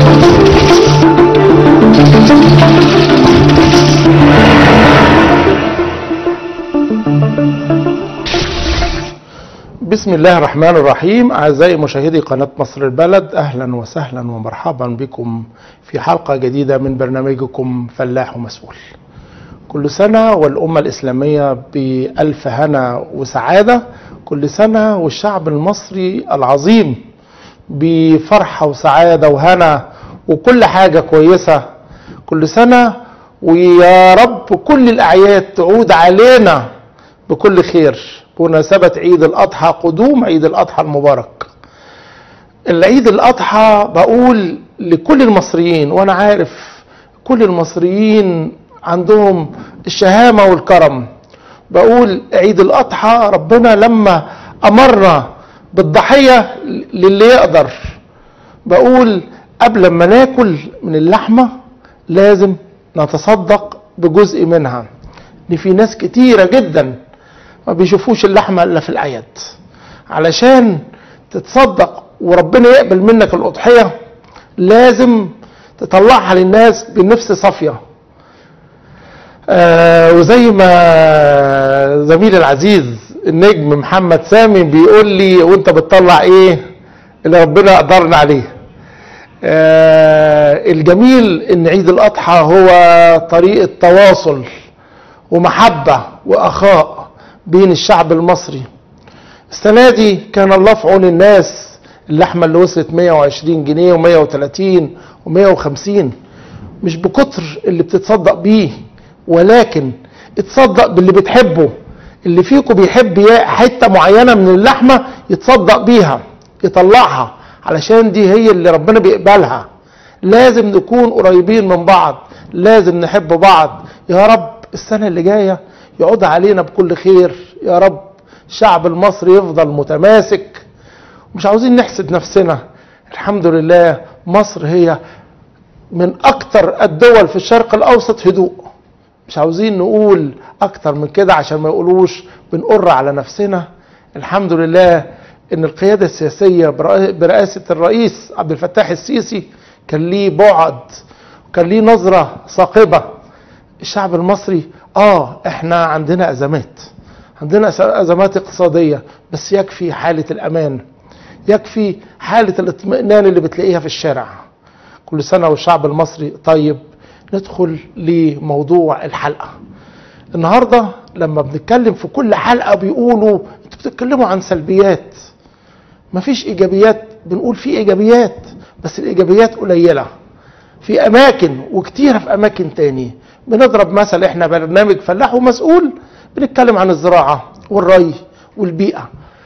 بسم الله الرحمن الرحيم أعزائي مشاهدي قناة مصر البلد أهلا وسهلا ومرحبا بكم في حلقة جديدة من برنامجكم فلاح ومسؤول كل سنة والأمة الإسلامية بألف هنا وسعادة كل سنة والشعب المصري العظيم بفرحة وسعادة وهنا وكل حاجة كويسة كل سنة ويا رب كل الأعياد تعود علينا بكل خير بمناسبة عيد الأضحى قدوم عيد الأضحى المبارك العيد الأضحى بقول لكل المصريين وأنا عارف كل المصريين عندهم الشهامة والكرم بقول عيد الأضحى ربنا لما أمرنا بالضحية للي يقدر بقول قبل ما ناكل من اللحمة لازم نتصدق بجزء منها ان في ناس كتيرة جدا ما بيشوفوش اللحمة الا في الاعياد علشان تتصدق وربنا يقبل منك الاضحية لازم تطلعها للناس بنفس صافية آه وزي ما زميلي العزيز النجم محمد سامي بيقول لي وانت بتطلع ايه اللي ربنا قدرنا عليه آه الجميل ان عيد الاضحى هو طريقة تواصل ومحبة واخاء بين الشعب المصري السنة دي كان الله في عون الناس اللحمة اللي وصلت 120 جنيه و130 و150 مش بكتر اللي بتتصدق بيه ولكن اتصدق باللي بتحبه اللي فيكم بيحب حتة معينة من اللحمة يتصدق بيها يطلعها علشان دي هي اللي ربنا بيقبلها لازم نكون قريبين من بعض لازم نحب بعض يا رب السنة اللي جاية يعود علينا بكل خير يا رب الشعب المصري يفضل متماسك مش عاوزين نحسد نفسنا الحمد لله مصر هي من اكتر الدول في الشرق الاوسط هدوء مش عاوزين نقول اكتر من كده عشان ما يقولوش بنقر على نفسنا الحمد لله ان القياده السياسيه برئاسه الرئيس عبد الفتاح السيسي كان ليه بعد وكان ليه نظره ثاقبه الشعب المصري اه احنا عندنا ازمات عندنا ازمات اقتصاديه بس يكفي حاله الامان يكفي حاله الاطمئنان اللي بتلاقيها في الشارع كل سنه والشعب المصري طيب ندخل لموضوع الحلقه النهارده لما بنتكلم في كل حلقه بيقولوا انتوا بتتكلموا عن سلبيات مفيش ايجابيات بنقول في ايجابيات بس الايجابيات قليله في اماكن وكتيره في اماكن تاني بنضرب مثل احنا برنامج فلاح ومسؤول بنتكلم عن الزراعه والري والبيئه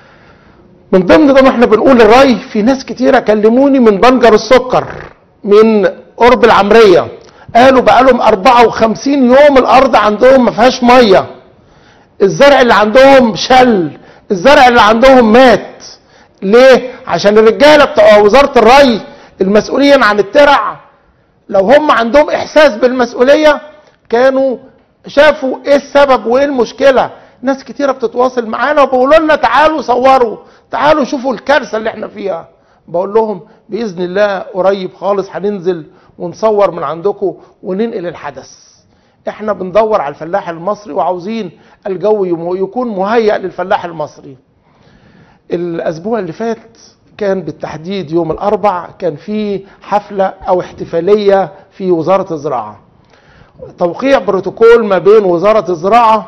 من ضمن ده ما احنا بنقول الري في ناس كتيره كلموني من بنجر السكر من قرب العمريه قالوا بقالهم 54 يوم الارض عندهم ما فيهاش ميه الزرع اللي عندهم شل الزرع اللي عندهم مات ليه عشان الرجاله بتوع وزاره الري المسؤولين عن الترع لو هم عندهم احساس بالمسؤوليه كانوا شافوا ايه السبب وايه المشكله ناس كتيره بتتواصل معانا وبيقولوا لنا تعالوا صوروا تعالوا شوفوا الكارثه اللي احنا فيها بقول لهم باذن الله قريب خالص هننزل ونصور من عندكم وننقل الحدث احنا بندور على الفلاح المصري وعاوزين الجو يكون مهيأ للفلاح المصري الاسبوع اللي فات كان بالتحديد يوم الاربع كان في حفله او احتفاليه في وزاره الزراعه توقيع بروتوكول ما بين وزاره الزراعه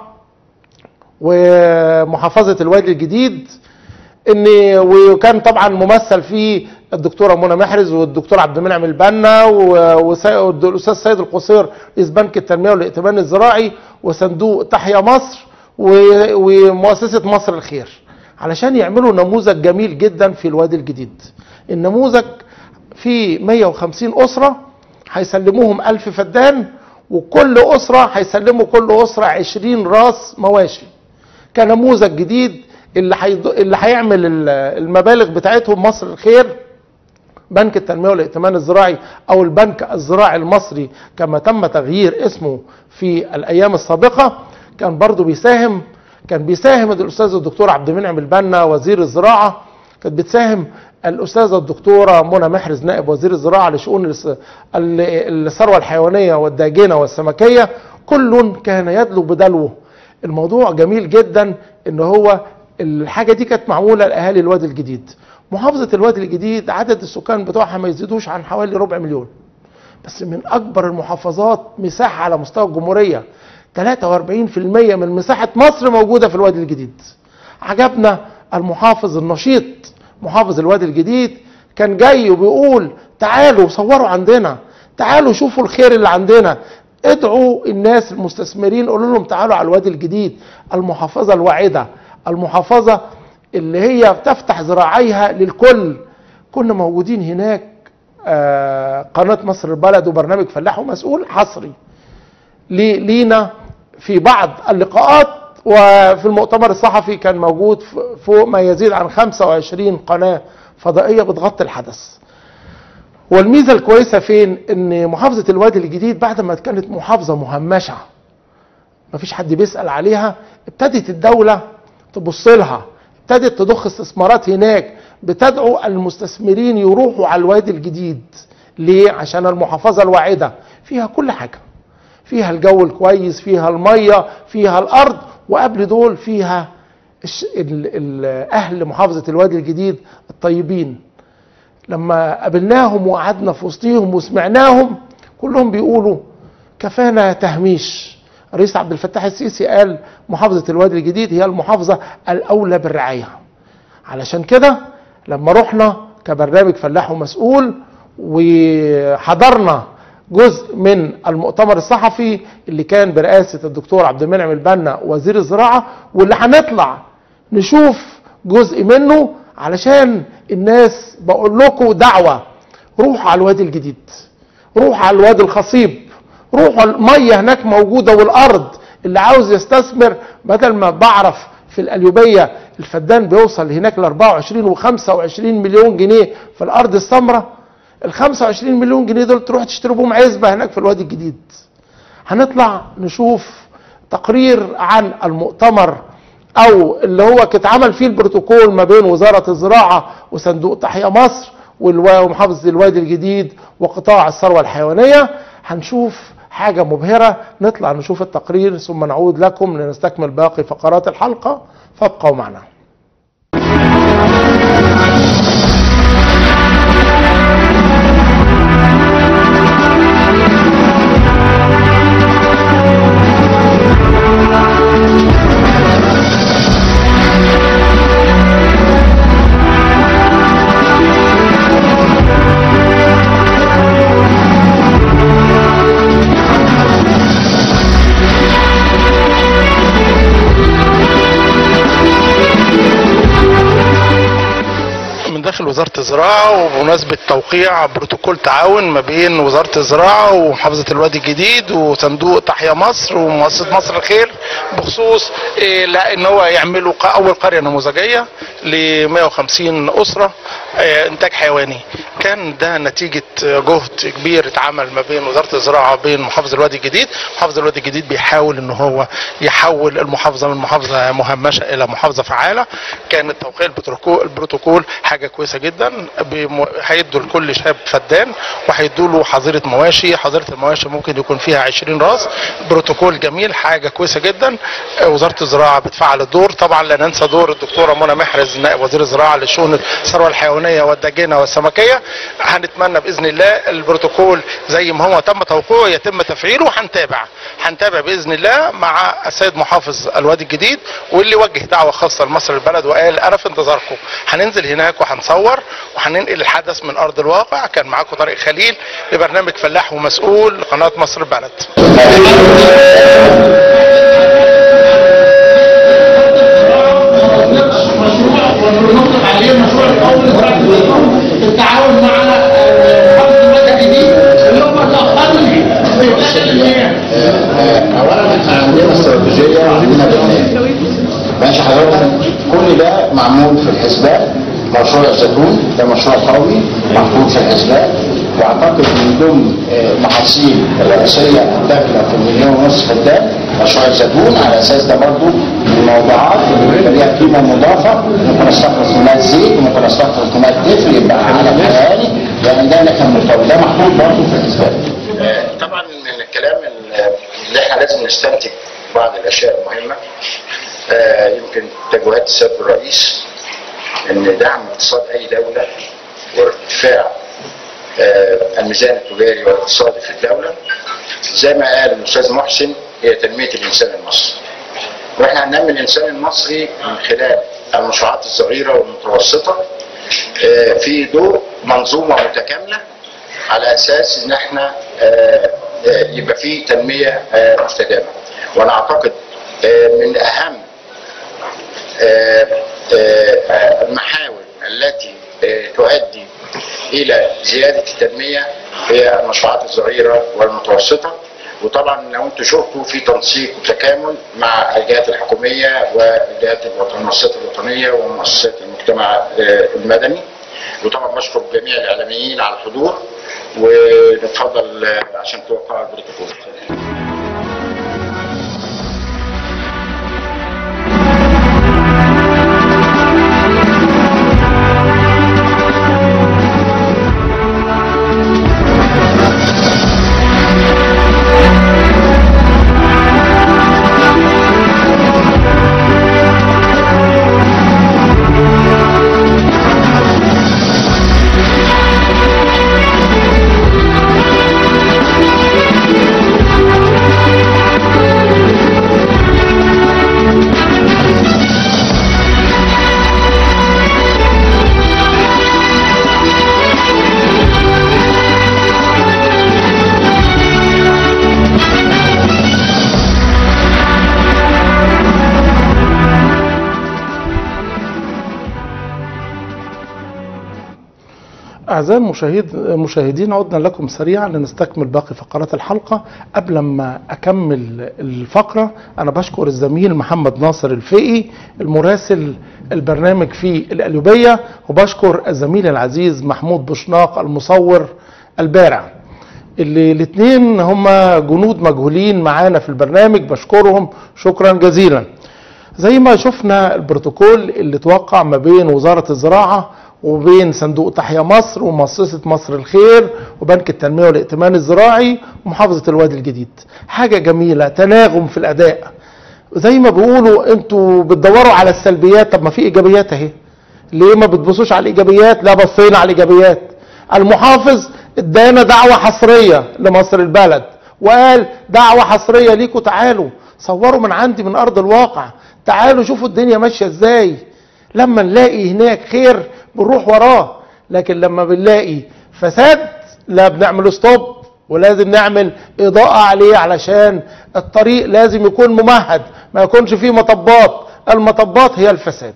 ومحافظه الوادي الجديد ان وكان طبعا ممثل فيه الدكتوره منى محرز والدكتور عبد المنعم البنا والاستاذ سيد القصير رئيس بنك التنميه والائتمان الزراعي وصندوق تحيا مصر ومؤسسه مصر الخير علشان يعملوا نموذج جميل جدا في الوادي الجديد النموذج في 150 اسره هيسلموهم 1000 فدان وكل اسره هيسلموا كل اسره 20 راس مواشي كنموذج جديد اللي حيض... اللي هيعمل المبالغ بتاعتهم مصر الخير بنك التنميه والائتمان الزراعي او البنك الزراعي المصري كما تم تغيير اسمه في الايام السابقه كان برضو بيساهم كان بيساهم الاستاذ الدكتور عبد المنعم البنا وزير الزراعه كانت بتساهم الأستاذة الدكتورة منى محرز نائب وزير الزراعة لشؤون الس- ال- الثروة الحيوانية والداجنة والسمكية كل كان يدلو بدلوه الموضوع جميل جدا ان هو الحاجة دي كانت معمولة لأهالي الوادي الجديد محافظة الوادي الجديد عدد السكان بتوعها ما يزيدوش عن حوالي ربع مليون بس من اكبر المحافظات مساحه على مستوى الجمهوريه 43% من مساحه مصر موجوده في الوادي الجديد عجبنا المحافظ النشيط محافظ الوادي الجديد كان جاي وبيقول تعالوا صوروا عندنا تعالوا شوفوا الخير اللي عندنا ادعوا الناس المستثمرين قولوا لهم تعالوا على الوادي الجديد المحافظه الواعده المحافظه اللي هي تفتح ذراعيها للكل كنا موجودين هناك آه، قناة مصر البلد وبرنامج فلاح ومسؤول حصري لي- لينا في بعض اللقاءات وفي المؤتمر الصحفي كان موجود ف- فوق ما يزيد عن 25 قناة فضائية بتغطي الحدث والميزة الكويسة فين ان محافظة الوادي الجديد بعد ما كانت محافظة مهمشة مفيش حد بيسأل عليها ابتدت الدولة تبص لها ابتدت تضخ استثمارات هناك بتدعو المستثمرين يروحوا على الوادي الجديد ليه عشان المحافظة الواعدة فيها كل حاجة فيها الجو الكويس فيها المية فيها الأرض وقبل دول فيها الش... ال... ال... أهل محافظة الوادي الجديد الطيبين لما قابلناهم وقعدنا في وسطيهم وسمعناهم كلهم بيقولوا كفانا تهميش الرئيس عبد الفتاح السيسي قال محافظة الوادي الجديد هي المحافظة الأولى بالرعاية علشان كده لما رحنا كبرنامج فلاح ومسؤول وحضرنا جزء من المؤتمر الصحفي اللي كان برئاسة الدكتور عبد المنعم البنا وزير الزراعة واللي هنطلع نشوف جزء منه علشان الناس بقول لكم دعوة روحوا على الوادي الجديد روحوا على الوادي الخصيب روحوا المية هناك موجودة والأرض اللي عاوز يستثمر بدل ما بعرف في القليوبية الفدان بيوصل هناك ل 24 و 25 مليون جنيه في الأرض السمراء ال 25 مليون جنيه دول تروح تشتروا بهم عزبة هناك في الوادي الجديد هنطلع نشوف تقرير عن المؤتمر او اللي هو كان اتعمل فيه البروتوكول ما بين وزاره الزراعه وصندوق تحيا مصر والوا- ومحافظه الوادي الجديد وقطاع الثروه الحيوانيه هنشوف حاجه مبهره نطلع نشوف التقرير ثم نعود لكم لنستكمل باقي فقرات الحلقه فابقوا معنا من داخل وزارة الزراعة وبمناسبة توقيع بروتوكول تعاون ما بين وزارة الزراعة ومحافظة الوادي الجديد وصندوق تحيا مصر ومؤسسة مصر الخير بخصوص إيه، لا ان هو يعملوا ق- اول قرية نموذجية ل 150 اسرة آه، انتاج حيواني كان ده نتيجة جهد كبير اتعمل ما بين وزارة الزراعة وبين محافظة الوادي الجديد محافظة الوادي الجديد بيحاول ان هو يحول المحافظة من محافظة مهمشة الى محافظة فعالة كان توقيع البروتوكول البروتوكول حاجة كويسة جدا بم- هيدوا لكل شاب فدان وهيدوا له حظيرة مواشي حظيرة المواشي ممكن يكون فيها 20 راس بروتوكول جميل حاجة كويسة جدا آه، وزارة الزراعة بتفعل الدور طبعا لا ننسى دور الدكتورة منى محرز نائب وزير الزراعة لشؤون الثروة الحيوانية والداجنة والسمكية هنتمنى بإذن الله البروتوكول زي ما هو تم توقيعه يتم تفعيله وهنتابع هنتابع بإذن الله مع السيد محافظ الوادي الجديد واللي وجه دعوة خاصة لمصر البلد وقال أنا في انتظاركم هننزل هناك وهنصور وهننقل الحدث من أرض الواقع كان معاكم طارق خليل لبرنامج فلاح ومسؤول لقناة مصر البلد مشروع ونطلق عليه المشروع الاول بالتعاون مع محافظه الوادي الجديد اللي هم الاقل في داخل المياه. اولا احنا عندنا استراتيجيه وعندنا برنامج ماشي حضرتك كل ده معمول في الحسبان مشروع الزيتون ده مشروع قومي محطوط في الحسبان واعتقد من ضمن آه، المحاصيل الرئيسيه الداخله في المليون ونص فدان مشروع الزيتون على اساس ده برضه من الموضوعات اللي بيبقى ليها قيمه مضافه ممكن استخلص منها الزيت وممكن استخلص منها الدفء يبقى على حيواني يعني ده اللي كان مرتبط ده محطوط برضه في الحسبان. طبعا من الكلام اللي احنا لازم نستنتج بعض الاشياء المهمه آه، يمكن توجيهات السيد الرئيس ان دعم اقتصاد اي دوله وارتفاع آه، الميزان التجاري والاقتصادي في الدوله زي ما قال الاستاذ محسن هي تنميه الانسان المصري. واحنا هننمي الانسان المصري من خلال المشروعات الصغيره والمتوسطه آه، في ضوء منظومه متكامله على اساس ان احنا آه، آه، يبقى في تنميه آه، مستدامه. وانا اعتقد آه، من اهم آه، آه، المحاور التي آه، تؤدي الى زياده التنميه هي المشروعات الصغيره والمتوسطه وطبعا لو انتم شفتوا في تنسيق وتكامل مع الجهات الحكوميه والجهات الوطن- المؤسسات الوطنيه ومؤسسات المجتمع آه، المدني وطبعا بشكر جميع الاعلاميين على الحضور ونتفضل آه، عشان توقعوا البروتوكول أعزائي المشاهد المشاهدين عدنا لكم سريعا لنستكمل باقي فقرات الحلقة قبل ما أكمل الفقرة أنا بشكر الزميل محمد ناصر الفقي المراسل البرنامج في القليوبية وبشكر الزميل العزيز محمود بشناق المصور البارع اللي الاثنين هما جنود مجهولين معانا في البرنامج بشكرهم شكرا جزيلا زي ما شفنا البروتوكول اللي توقع ما بين وزارة الزراعة وبين صندوق تحيا مصر ومؤسسة مصر الخير وبنك التنمية والائتمان الزراعي ومحافظة الوادي الجديد حاجة جميلة تناغم في الأداء زي ما بيقولوا انتوا بتدوروا على السلبيات طب ما في ايجابيات اهي ليه ما بتبصوش على الايجابيات لا بصينا على الايجابيات المحافظ ادانا دعوة حصرية لمصر البلد وقال دعوة حصرية ليكوا تعالوا صوروا من عندي من ارض الواقع تعالوا شوفوا الدنيا ماشية ازاي لما نلاقي هناك خير بنروح وراه لكن لما بنلاقي فساد لا بنعمل ستوب ولازم نعمل اضاءة عليه علشان الطريق لازم يكون ممهد ما يكونش فيه مطبات المطبات هي الفساد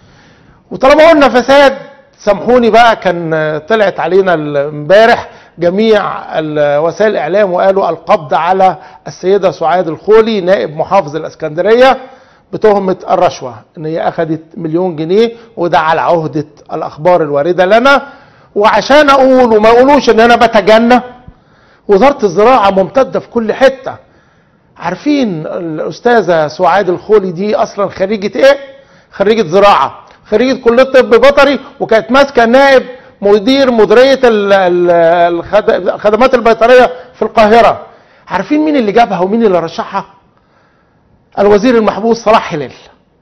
وطالما قلنا فساد سامحوني بقى كان طلعت علينا امبارح جميع ال- وسائل الاعلام وقالوا القبض على السيده سعاد الخولي نائب محافظ الاسكندريه بتهمه الرشوه ان هي اخذت مليون جنيه وده على عهده الاخبار الوارده لنا وعشان اقول وما يقولوش ان انا بتجنى وزاره الزراعه ممتده في كل حته عارفين الاستاذه سعاد الخولي دي اصلا خريجه ايه خريجه زراعه خريجه كليه طب بيطري وكانت ماسكه نائب مدير مديريه ال- ال- الخد- الخدمات البيطريه في القاهره عارفين مين اللي جابها ومين اللي رشحها الوزير المحبوس صلاح هلال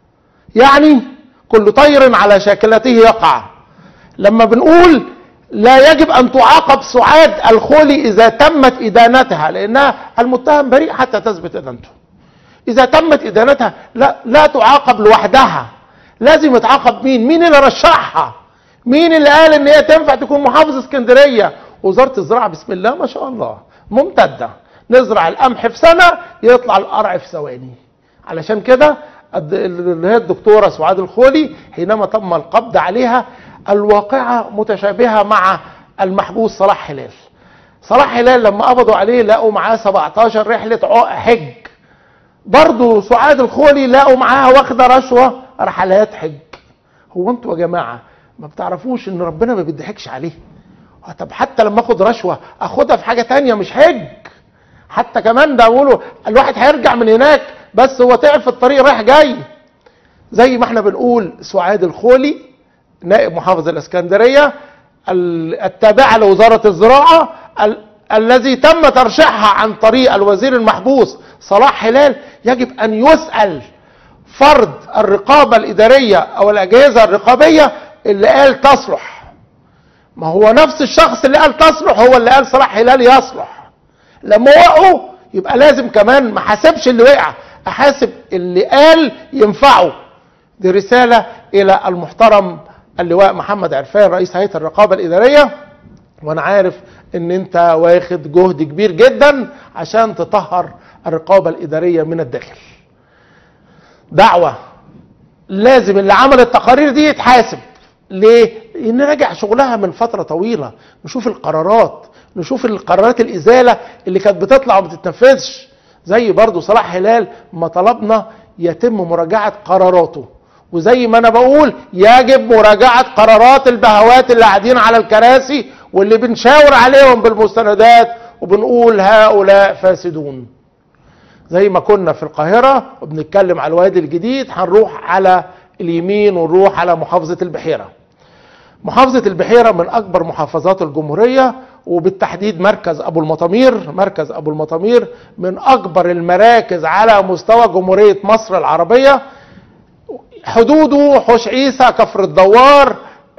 يعني كل طير على شاكلته يقع لما بنقول لا يجب ان تعاقب سعاد الخولي اذا تمت ادانتها لانها المتهم بريء حتى تثبت ادانته اذا تمت ادانتها لا لا تعاقب لوحدها لازم يتعاقب مين مين اللي رشحها مين اللي قال ان هي تنفع تكون محافظ اسكندريه وزاره الزراعه بسم الله ما شاء الله ممتده نزرع القمح في سنه يطلع القرع في ثواني علشان كده الد- اللي هي الدكتوره سعاد الخولي حينما تم القبض عليها الواقعه متشابهه مع المحبوس صلاح هلال صلاح هلال لما قبضوا عليه لقوا معاه 17 رحله عق حج برضه سعاد الخولي لقوا معاها واخده رشوه رحلات حج هو انتوا يا جماعه ما بتعرفوش ان ربنا ما بيضحكش عليه طب حتى لما اخد رشوه اخدها في حاجه تانية مش حج حتى كمان ده بيقولوا الواحد هيرجع من هناك بس هو تعب في الطريق رايح جاي زي ما احنا بنقول سعاد الخولي نائب محافظ الاسكندريه ال- التابعه لوزاره الزراعه ال- الذي تم ترشيحها عن طريق الوزير المحبوس صلاح هلال يجب ان يسال فرد الرقابه الاداريه او الاجهزه الرقابيه اللي قال تصلح ما هو نفس الشخص اللي قال تصلح هو اللي قال صلاح هلال يصلح لما وقعوا يبقى لازم كمان ما حاسبش اللي وقع احاسب اللي قال ينفعه دي رسالة الى المحترم اللواء محمد عرفان رئيس هيئة الرقابة الادارية وانا عارف ان انت واخد جهد كبير جدا عشان تطهر الرقابة الادارية من الداخل دعوة لازم اللي عمل التقارير دي يتحاسب ليه؟ لان راجع شغلها من فتره طويله نشوف القرارات نشوف القرارات الازاله اللي كانت بتطلع وما بتتنفذش زي برضو صلاح هلال ما طلبنا يتم مراجعه قراراته وزي ما انا بقول يجب مراجعه قرارات البهوات اللي قاعدين على الكراسي واللي بنشاور عليهم بالمستندات وبنقول هؤلاء فاسدون زي ما كنا في القاهرة وبنتكلم على الوادي الجديد هنروح على اليمين ونروح على محافظة البحيرة محافظة البحيرة من أكبر محافظات الجمهورية وبالتحديد مركز أبو المطامير مركز أبو المطامير من أكبر المراكز على مستوى جمهورية مصر العربية حدوده حوش عيسى كفر الدوار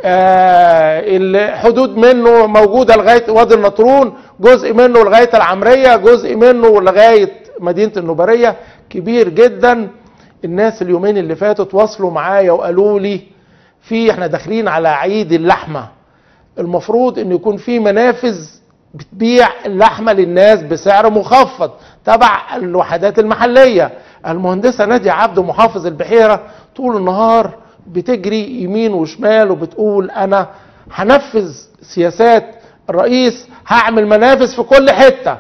آه، الحدود منه موجوده لغايه وادي النطرون جزء منه لغايه العمريه جزء منه لغايه مدينه النوبريه كبير جدا الناس اليومين اللي فاتوا تواصلوا معايا وقالوا لي في احنا داخلين على عيد اللحمه المفروض ان يكون في منافذ بتبيع اللحمه للناس بسعر مخفض تبع الوحدات المحليه المهندسه ناديه عبد محافظ البحيره طول النهار بتجري يمين وشمال وبتقول انا هنفذ سياسات الرئيس هعمل منافذ في كل حته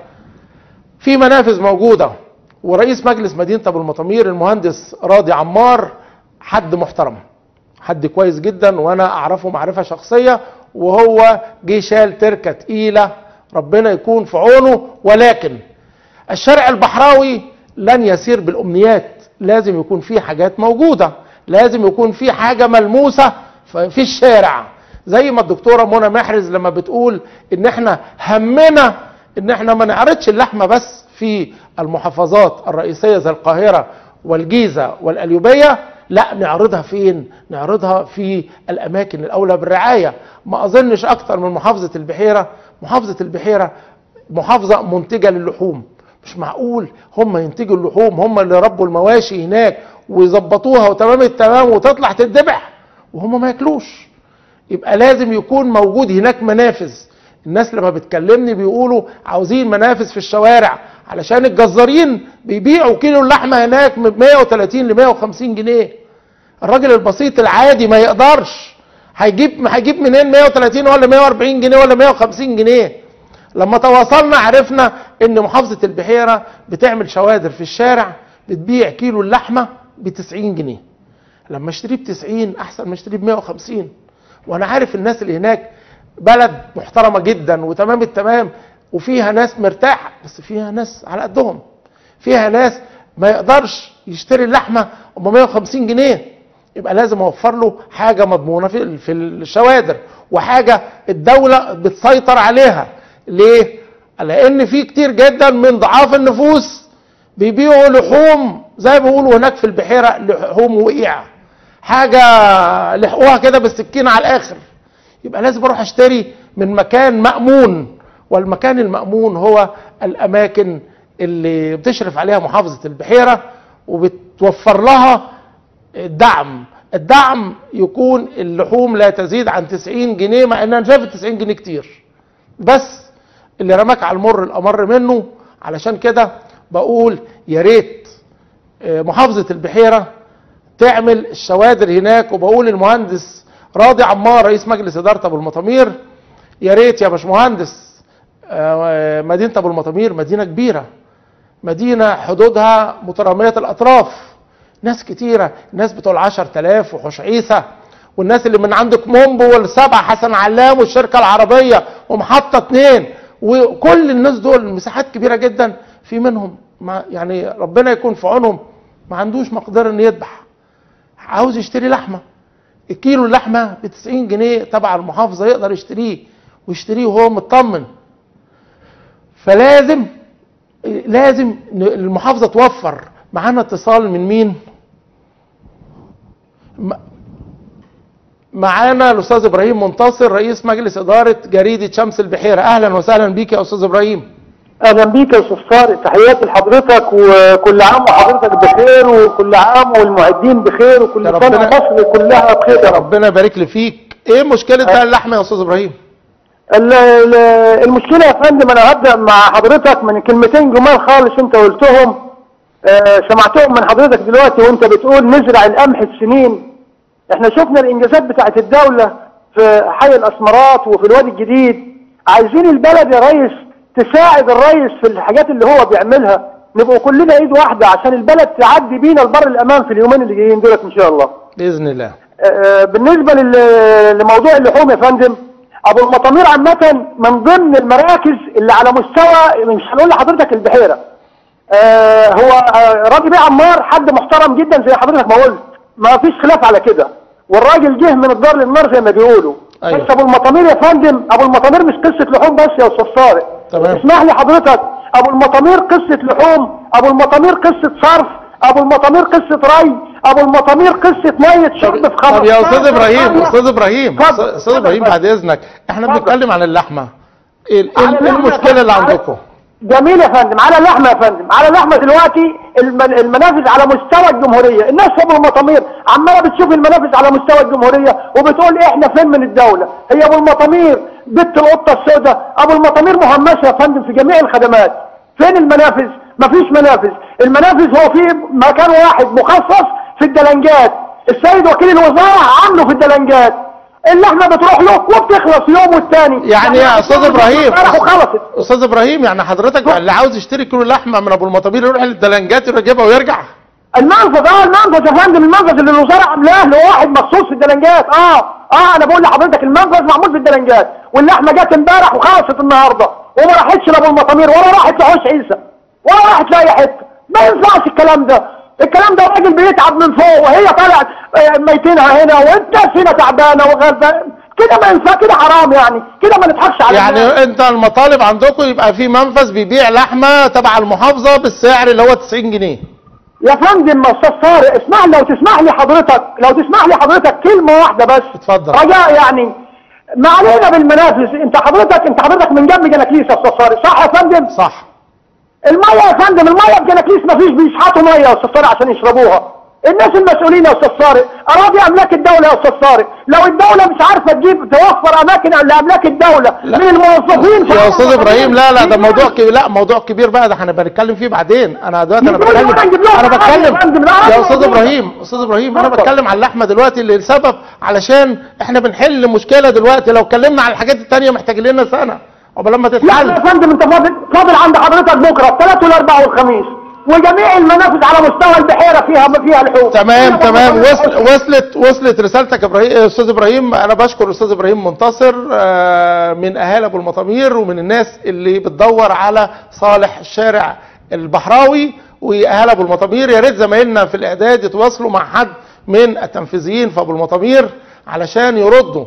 في منافذ موجوده ورئيس مجلس مدينه ابو المطامير المهندس راضي عمار حد محترم حد كويس جدا وانا اعرفه معرفه شخصيه وهو جه شال تركه تقيله ربنا يكون في عونه ولكن الشارع البحراوي لن يسير بالامنيات لازم يكون في حاجات موجوده لازم يكون في حاجه ملموسه في الشارع زي ما الدكتوره منى محرز لما بتقول ان احنا همنا ان احنا ما نعرضش اللحمه بس في المحافظات الرئيسيه زي القاهره والجيزه والقليوبيه لا نعرضها فين نعرضها في الاماكن الاولى بالرعايه ما اظنش اكتر من محافظه البحيره محافظه البحيره محافظه منتجه للحوم مش معقول هم ينتجوا اللحوم هم اللي ربوا المواشي هناك ويظبطوها وتمام التمام وتطلع تتذبح وهم ما ياكلوش يبقى لازم يكون موجود هناك منافذ الناس لما بتكلمني بيقولوا عاوزين منافذ في الشوارع علشان الجزارين بيبيعوا كيلو اللحمه هناك من 130 ل 150 جنيه الراجل البسيط العادي ما يقدرش هيجيب هيجيب منين 130 ولا 140 جنيه ولا 150 جنيه لما تواصلنا عرفنا ان محافظه البحيره بتعمل شوادر في الشارع بتبيع كيلو اللحمه ب 90 جنيه لما اشتريه ب 90 احسن ما اشتريه ب 150 وانا عارف الناس اللي هناك بلد محترمه جدا وتمام التمام وفيها ناس مرتاحه بس فيها ناس على قدهم فيها ناس ما يقدرش يشتري اللحمه ب 150 جنيه يبقى لازم اوفر له حاجه مضمونه في في الشوادر وحاجه الدوله بتسيطر عليها ليه؟ لان في كتير جدا من ضعاف النفوس بيبيعوا لحوم زي ما بيقولوا هناك في البحيره لحوم وقيعه حاجه لحقوها كده بالسكينه على الاخر يبقى لازم اروح اشتري من مكان مامون والمكان المامون هو الاماكن اللي بتشرف عليها محافظه البحيره وبتوفر لها الدعم الدعم يكون اللحوم لا تزيد عن 90 جنيه مع ان انا شايف ال 90 جنيه كتير بس اللي رماك على المر الامر منه علشان كده بقول يا ريت محافظه البحيره تعمل الشوادر هناك وبقول المهندس راضي عمار رئيس مجلس اداره ابو المطامير يا ريت يا باشمهندس مدينه ابو المطامير مدينه كبيره مدينه حدودها متراميه الاطراف ناس كتيره الناس بتوع العشر تلاف وحوش عيسى والناس اللي من عندك مومبو والسبع حسن علام والشركه العربيه ومحطه اتنين وكل الناس دول مساحات كبيره جدا في منهم ما يعني ربنا يكون في عونهم ما عندوش مقدره انه يذبح عاوز يشتري لحمه الكيلو اللحمه ب 90 جنيه تبع المحافظه يقدر يشتريه ويشتريه وهو مطمن فلازم لازم ن- المحافظه توفر معانا اتصال من مين م- معانا الاستاذ ابراهيم منتصر رئيس مجلس اداره جريده شمس البحيره اهلا وسهلا بيك يا استاذ ابراهيم اهلا بيك يا استاذ طارق تحياتي لحضرتك وكل عام وحضرتك بخير وكل عام والمعدين بخير وكل يا سنه ربنا- مصر كلها بخير يا رب ربنا يبارك لي فيك ايه مشكله بقى اللحمه يا استاذ ابراهيم ال- ال- المشكله يا فندم انا هبدا مع حضرتك من كلمتين جمال خالص انت قلتهم آه، سمعتهم من حضرتك دلوقتي وانت بتقول نزرع القمح السنين احنا شفنا الانجازات بتاعت الدوله في حي الاسمرات وفي الوادي الجديد عايزين البلد يا ريس تساعد الريس في الحاجات اللي هو بيعملها نبقوا كلنا ايد واحده عشان البلد تعدي بينا لبر الامان في اليومين اللي جايين دولت ان شاء الله باذن الله آه، بالنسبة لل- لموضوع اللحوم يا فندم أبو المطامير عامة من ضمن المراكز اللي على مستوى مش هنقول لحضرتك البحيرة آه، هو آه، راجل بيه عمار حد محترم جدا زي حضرتك ما قلت ما فيش خلاف على كده والراجل جه من الدار للنار زي ما بيقولوا أيوة. بس ابو المطامير يا فندم ابو المطامير مش قصة لحوم بس يا استاذ طارق تمام. اسمح لي حضرتك ابو المطامير قصة لحوم ابو المطامير قصة صرف ابو المطامير قصة ري ابو المطامير قصة مية شرب في خمر طب يا استاذ ابراهيم استاذ ابراهيم اتفضل، استاذ ابراهيم اتفضل. بعد اذنك احنا اتفضل. بنتكلم عن اللحمه ايه ال- على ايه اللحمة المشكله يا اللي فندم. عندكم جميل يا فندم على اللحمه يا فندم على اللحمه دلوقتي الم- المنافذ على مستوى الجمهوريه الناس ابو المطامير عماله بتشوف المنافذ على مستوى الجمهوريه وبتقول احنا فين من الدوله هي ابو المطامير بنت القطه السوداء ابو المطامير مهمشه يا فندم في جميع الخدمات فين المنافذ مفيش منافذ المنافذ هو في مكان واحد مخصص في الدلنجات السيد وكيل الوزاره عامله في الدلنجات اللحمه بتروح له وبتخلص يوم والتاني يعني يا استاذ ابراهيم امبارح وخلصت استاذ ابراهيم يعني حضرتك اللي عاوز يشتري كيلو لحمه من ابو المطابير يروح للدلنجات يجيبها ويرجع المنفذ اه المنفذ يا فندم المنفذ اللي الوزاره عاملاه لواحد مخصوص في الدلنجات اه اه انا بقول لحضرتك المنفذ معمول في الدلنجات واللحمه جت امبارح وخلصت النهارده وما راحتش لابو المطامير ولا راحت لحوش عيسى ولا راحت لاي حته ما ينفعش الكلام ده الكلام ده راجل بيتعب من فوق وهي طالعه آه، ميتينها هنا والناس هنا تعبانه وغلبانه كده ما ينفع كده حرام يعني كده ما نضحكش على الناس. يعني انت المطالب عندكم يبقى في منفذ بيبيع لحمه تبع المحافظه بالسعر اللي هو 90 جنيه يا فندم يا استاذ طارق اسمح لو تسمح لي حضرتك لو تسمح لي حضرتك كلمه واحده بس اتفضل. رجاء يعني ما علينا بالمنافس انت حضرتك انت حضرتك من جنب جناكليس يا استاذ طارق صح يا فندم صح الميه يا فندم الميه في جناكليس ما فيش بيشحطوا ميه يا استاذ طارق عشان يشربوها الناس المسؤولين يا استاذ طارق اراضي املاك الدوله يا استاذ طارق لو الدوله مش عارفه تجيب توفر اماكن لاملاك الدوله لا. من الموظفين يا استاذ ابراهيم لا لا ده في موضوع ناس- كبير لا موضوع كبير بقى ده احنا بنتكلم فيه بعدين انا دلوقتي انا نجيب لهم- بتكلم نجيب لهم انا عادي يا بتكلم فندم، لا، يا عادي استاذ موجودة. ابراهيم استاذ ابراهيم انا اتفضل. بتكلم عن اللحمه دلوقتي لسبب علشان احنا بنحل مشكله دلوقتي لو اتكلمنا عن الحاجات التانيه محتاج لنا سنه عقبال لما لا تتحل يا فندم انت فاضل فاضل عند حضرتك بكره الثلاث والاربع والخميس وجميع المنافذ على مستوى البحيره فيها فيها لحوم تمام فيها تمام بطاطس. وصل وصلت وصلت رسالتك يا ابراهيم استاذ ابراهيم انا بشكر استاذ ابراهيم منتصر آه، من اهالي ابو المطامير ومن الناس اللي بتدور على صالح الشارع البحراوي واهالي ابو المطامير يا ريت زمايلنا في الاعداد يتواصلوا مع حد من التنفيذيين في ابو المطامير علشان يردوا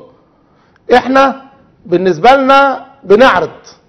احنا بالنسبه لنا بنعرض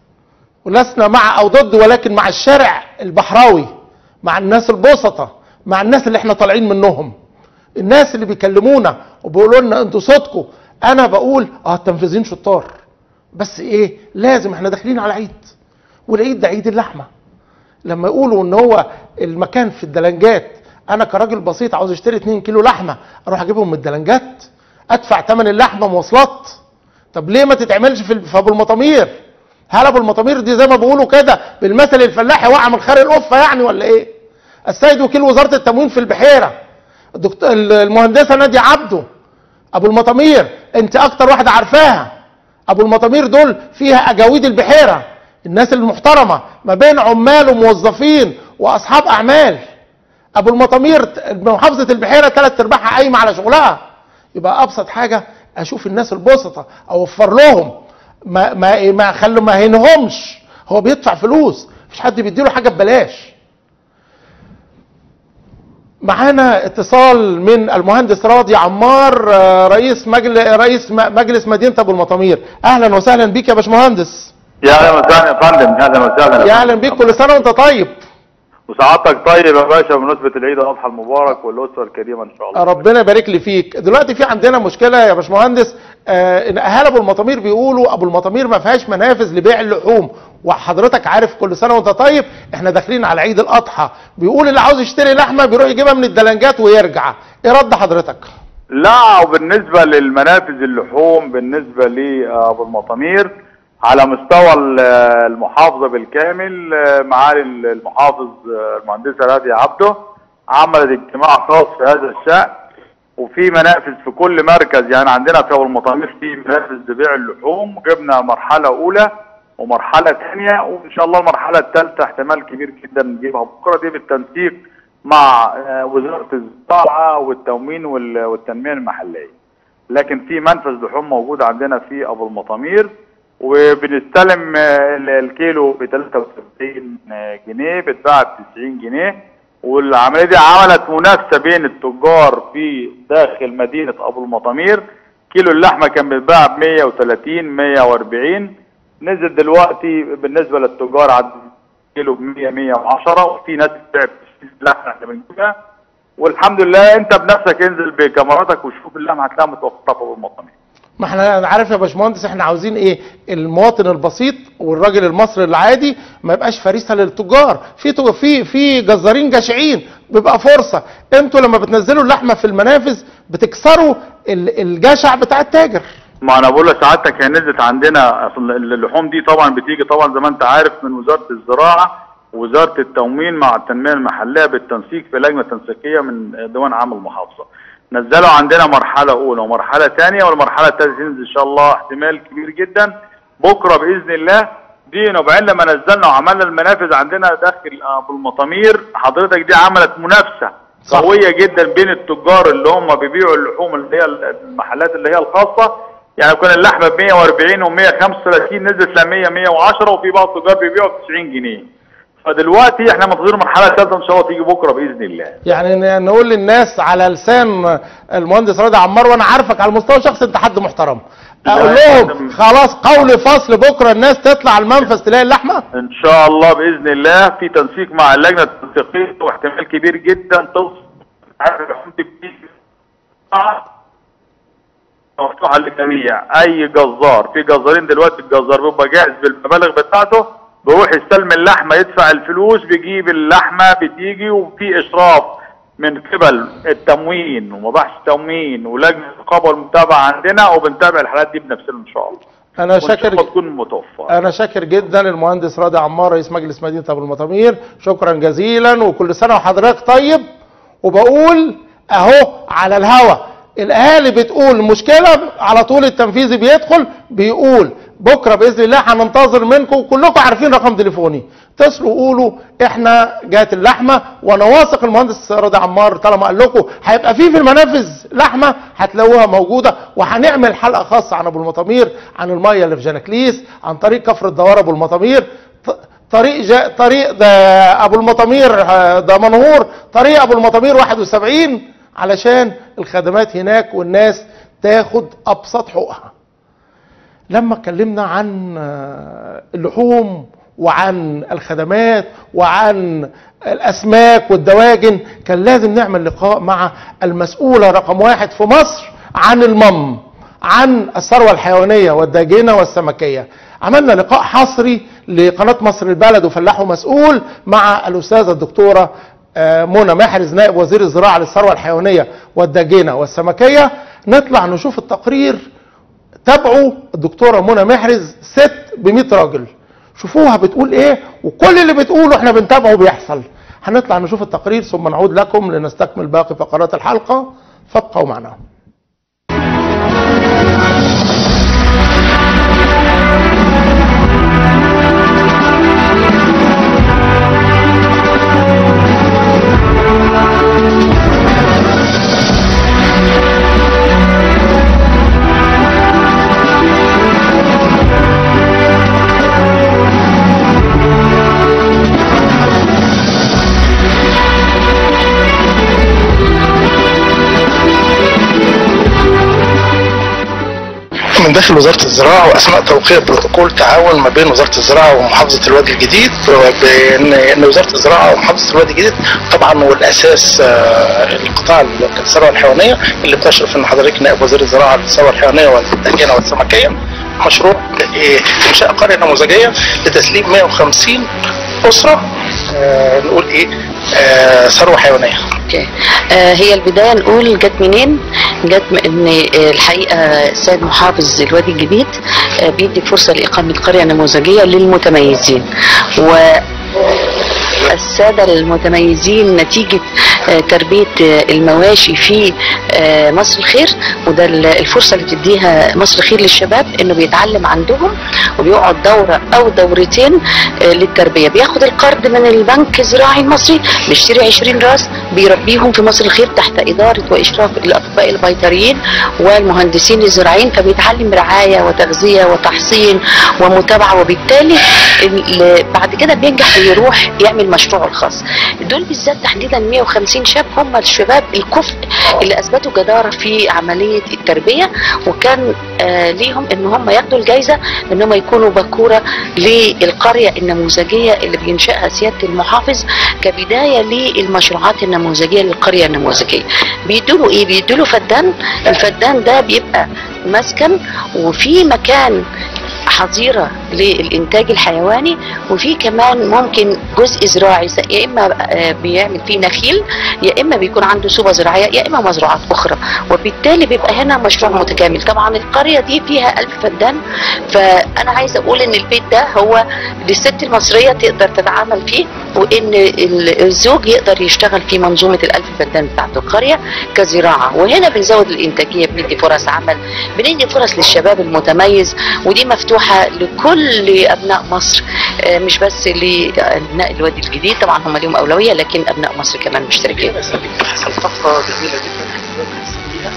ولسنا مع او ضد ولكن مع الشارع البحراوي مع الناس البسطة مع الناس اللي احنا طالعين منهم الناس اللي بيكلمونا وبيقولوا لنا انتوا صوتكم انا بقول اه التنفيذيين شطار بس ايه لازم احنا داخلين على عيد والعيد ده عيد اللحمه لما يقولوا ان هو المكان في الدلنجات انا كراجل بسيط عاوز اشتري 2 كيلو لحمه اروح اجيبهم من الدلنجات ادفع ثمن اللحمه مواصلات طب ليه ما تتعملش في في ابو المطامير هل ابو المطامير دي زي ما بيقولوا كده بالمثل الفلاحي وقع من خير القفه يعني ولا ايه السيد وكيل وزاره التموين في البحيره الدكتور المهندسه ناديه عبده ابو المطامير انت اكتر واحده عارفاها ابو المطامير دول فيها اجاويد البحيره الناس المحترمه ما بين عمال وموظفين واصحاب اعمال ابو المطامير محافظه البحيره ثلاث ارباعها قايمه على شغلها يبقى ابسط حاجه اشوف الناس البسطه اوفر لهم ما ما ما خلوا ما هينهمش هو بيدفع فلوس مفيش حد بيديله حاجه ببلاش معانا اتصال من المهندس راضي عمار آه، رئيس مجلس رئيس م- مجلس مدينه ابو المطامير اهلا وسهلا بيك يا باشمهندس يا اهلا وسهلا يا فندم يا اهلا وسهلا يا اهلا بيك كل سنه وانت طيب وسعادتك طيب يا باشا بمناسبه العيد الاضحى المبارك والاسره الكريمه ان شاء الله ربنا يبارك لي فيك دلوقتي في عندنا مشكله يا باشمهندس آه ان اهالي ابو المطامير بيقولوا ابو المطامير ما فيهاش منافذ لبيع اللحوم وحضرتك عارف كل سنه وانت طيب احنا داخلين على عيد الاضحى بيقول اللي عاوز يشتري لحمه بيروح يجيبها من الدلنجات ويرجع ايه رد حضرتك لا وبالنسبه للمنافذ اللحوم بالنسبه لابو المطامير على مستوى ال- المحافظه بالكامل آه، معالي المحافظ آه، المهندسه راضيه عبده عملت اجتماع خاص في هذا الشان وفي منافذ في كل مركز يعني عندنا في ابو المطامير في منافذ لبيع اللحوم جبنا مرحله اولى ومرحله ثانيه وان شاء الله المرحله الثالثه احتمال كبير جدا نجيبها بكره دي بالتنسيق مع آه، وزاره الزراعه والتموين وال- والتنميه المحليه. لكن في منفذ لحوم موجود عندنا في ابو المطامير وبنستلم آه، ال- الكيلو ب 73 جنيه بيتباع ب 90 جنيه والعمليه دي عملت منافسه بين التجار في داخل مدينه ابو المطامير كيلو اللحمه كان بيتباع ب 130 140 نزل دلوقتي بالنسبه للتجار عند كيلو ب 100 110 وفي ناس بتبيع ب اللحمه احنا بنجيبها والحمد لله انت بنفسك انزل بكاميراتك وشوف اللحمه هتلاقيها متوفره في ابو المطامير ما احنا أنا عارف يا باشمهندس احنا عاوزين ايه المواطن البسيط والراجل المصري العادي ما يبقاش فريسه للتجار في تج- في في جزارين جشعين بيبقى فرصه انتوا لما بتنزلوا اللحمه في المنافذ بتكسروا ال- الجشع بتاع التاجر ما انا بقول لسعادتك هي نزلت عندنا اصل اللحوم دي طبعا بتيجي طبعا زي ما انت عارف من وزاره الزراعه وزاره التموين مع التنميه المحليه بالتنسيق في لجنه تنسيقيه من ديوان عام المحافظه. نزلوا عندنا مرحله اولى ومرحله ثانيه والمرحله الثالثه تنزل ان شاء الله احتمال كبير جدا بكره باذن الله دي وبعدين لما نزلنا وعملنا المنافذ عندنا داخل ابو المطامير حضرتك دي عملت منافسه صح. قويه جدا بين التجار اللي هم بيبيعوا اللحوم اللي هي المحلات اللي هي الخاصه يعني كان اللحمه ب 140 و 135 نزلت ل 100 110 وفي بعض التجار بيبيعوا ب 90 جنيه فدلوقتي احنا منتظرين المرحله الثالثه ان شاء الله تيجي بكره باذن الله يعني ن- نقول للناس على لسان المهندس راضي عمار وانا عارفك على المستوى الشخصي انت حد محترم اقول لا، لهم أنا- خلاص قول فصل بكره الناس تطلع المنفذ تلاقي اللحمه ان شاء الله باذن الله في تنسيق مع اللجنه التنسيقيه واحتمال كبير جدا توصل عارف اللحوم دي بتيجي مفتوحه للجميع اي جزار في جزارين دلوقتي الجزار بيبقى جاهز بالمبالغ بتاعته بيروح يستلم اللحمه يدفع الفلوس بيجيب اللحمه بتيجي وفي اشراف من قبل التموين ومباحث التموين ولجنه الرقابه والمتابعه عندنا وبنتابع الحالات دي بنفسنا ان شاء الله انا وان شاء شاكر الله تكون متوفره انا شاكر جدا المهندس راضي عمار رئيس مجلس مدينه ابو المطامير شكرا جزيلا وكل سنه وحضرتك طيب وبقول اهو على الهوا الاهالي بتقول مشكله على طول التنفيذي بيدخل بيقول بكره باذن الله هننتظر منكم كلكم عارفين رقم تليفوني اتصلوا قولوا احنا جات اللحمه وانا واثق المهندس راضي عمار طالما قال لكم هيبقى في في المنافذ لحمه هتلاقوها موجوده وهنعمل حلقه خاصه عن ابو المطامير عن الميه اللي في جناكليس عن طريق كفر الدوار ابو المطامير ط- طريق جا طريق ده ابو المطامير آه، ده منهور طريق ابو المطامير 71 علشان الخدمات هناك والناس تاخد ابسط حقوقها لما اتكلمنا عن آه، اللحوم وعن الخدمات وعن الاسماك والدواجن كان لازم نعمل لقاء مع المسؤوله رقم واحد في مصر عن المم عن الثروه الحيوانيه والداجنه والسمكيه عملنا لقاء حصري لقناه مصر البلد وفلاحه مسؤول مع الاستاذه الدكتوره آه، منى محرز نائب وزير الزراعه للثروه الحيوانيه والداجنه والسمكيه نطلع نشوف التقرير تابعوا الدكتوره منى محرز ست ب 100 راجل شوفوها بتقول ايه وكل اللي بتقوله احنا بنتابعه بيحصل هنطلع نشوف التقرير ثم نعود لكم لنستكمل باقي فقرات الحلقه فابقوا معنا من داخل وزاره الزراعه واثناء توقيع بروتوكول تعاون ما بين وزاره الزراعه ومحافظه الوادي الجديد بان ان وزاره الزراعه ومحافظه الوادي الجديد طبعا هو الاساس آه، القطاع الثروه الحيوانيه اللي بتشرف ان حضرتك نائب وزير الزراعه على الثروه الحيوانيه والدجاجه والسمكيه مشروع آه، انشاء قريه نموذجيه لتسليم 150 اسره آه، نقول ايه آه، ثروه حيوانيه اوكي آه هي البدايه نقول جت منين؟ جت من ان آه، الحقيقه السيد محافظ الوادي الجديد آه بيدي فرصه لاقامه قريه نموذجيه للمتميزين و السادة المتميزين نتيجة آه، تربية آه، المواشي في آه، مصر الخير وده ال- الفرصة اللي بتديها مصر الخير للشباب انه بيتعلم عندهم وبيقعد دورة او دورتين آه، للتربية بياخد القرض من البنك الزراعي المصري بيشتري 20 راس بيربيهم في مصر الخير تحت إدارة وإشراف الأطباء البيطريين والمهندسين الزراعيين فبيتعلم رعاية وتغذية وتحصين ومتابعة وبالتالي ال- بعد كده بينجح ويروح يعمل مشروعه الخاص دول بالذات تحديدا 150 شاب هم الشباب الكفء اللي اثبتوا جداره في عمليه التربيه وكان آه ليهم ان هم ياخدوا الجائزه ان هم يكونوا باكوره للقريه النموذجيه اللي بينشاها سياده المحافظ كبدايه للمشروعات النموذجيه للقريه النموذجيه بيدوا ايه بيدوا فدان الفدان ده بيبقى مسكن وفي مكان حظيرة للإنتاج الحيواني وفي كمان ممكن جزء زراعي س- يا إما آه، بيعمل فيه نخيل يا إما بيكون عنده سوبة زراعية يا إما مزروعات أخرى وبالتالي بيبقى هنا مشروع متكامل طبعا القرية دي فيها ألف فدان فأنا عايزة أقول إن البيت ده هو للست المصرية تقدر تتعامل فيه وإن ال- الزوج يقدر يشتغل في منظومة الألف فدان بتاعت القرية كزراعة وهنا بنزود الإنتاجية بندي فرص عمل بندي فرص للشباب المتميز ودي مفتوحة لكل أبناء مصر آه، مش بس لأبناء الوادي الجديد طبعا هم ليهم أولوية لكن أبناء مصر كمان مشتركين حصل طفره جميله جدا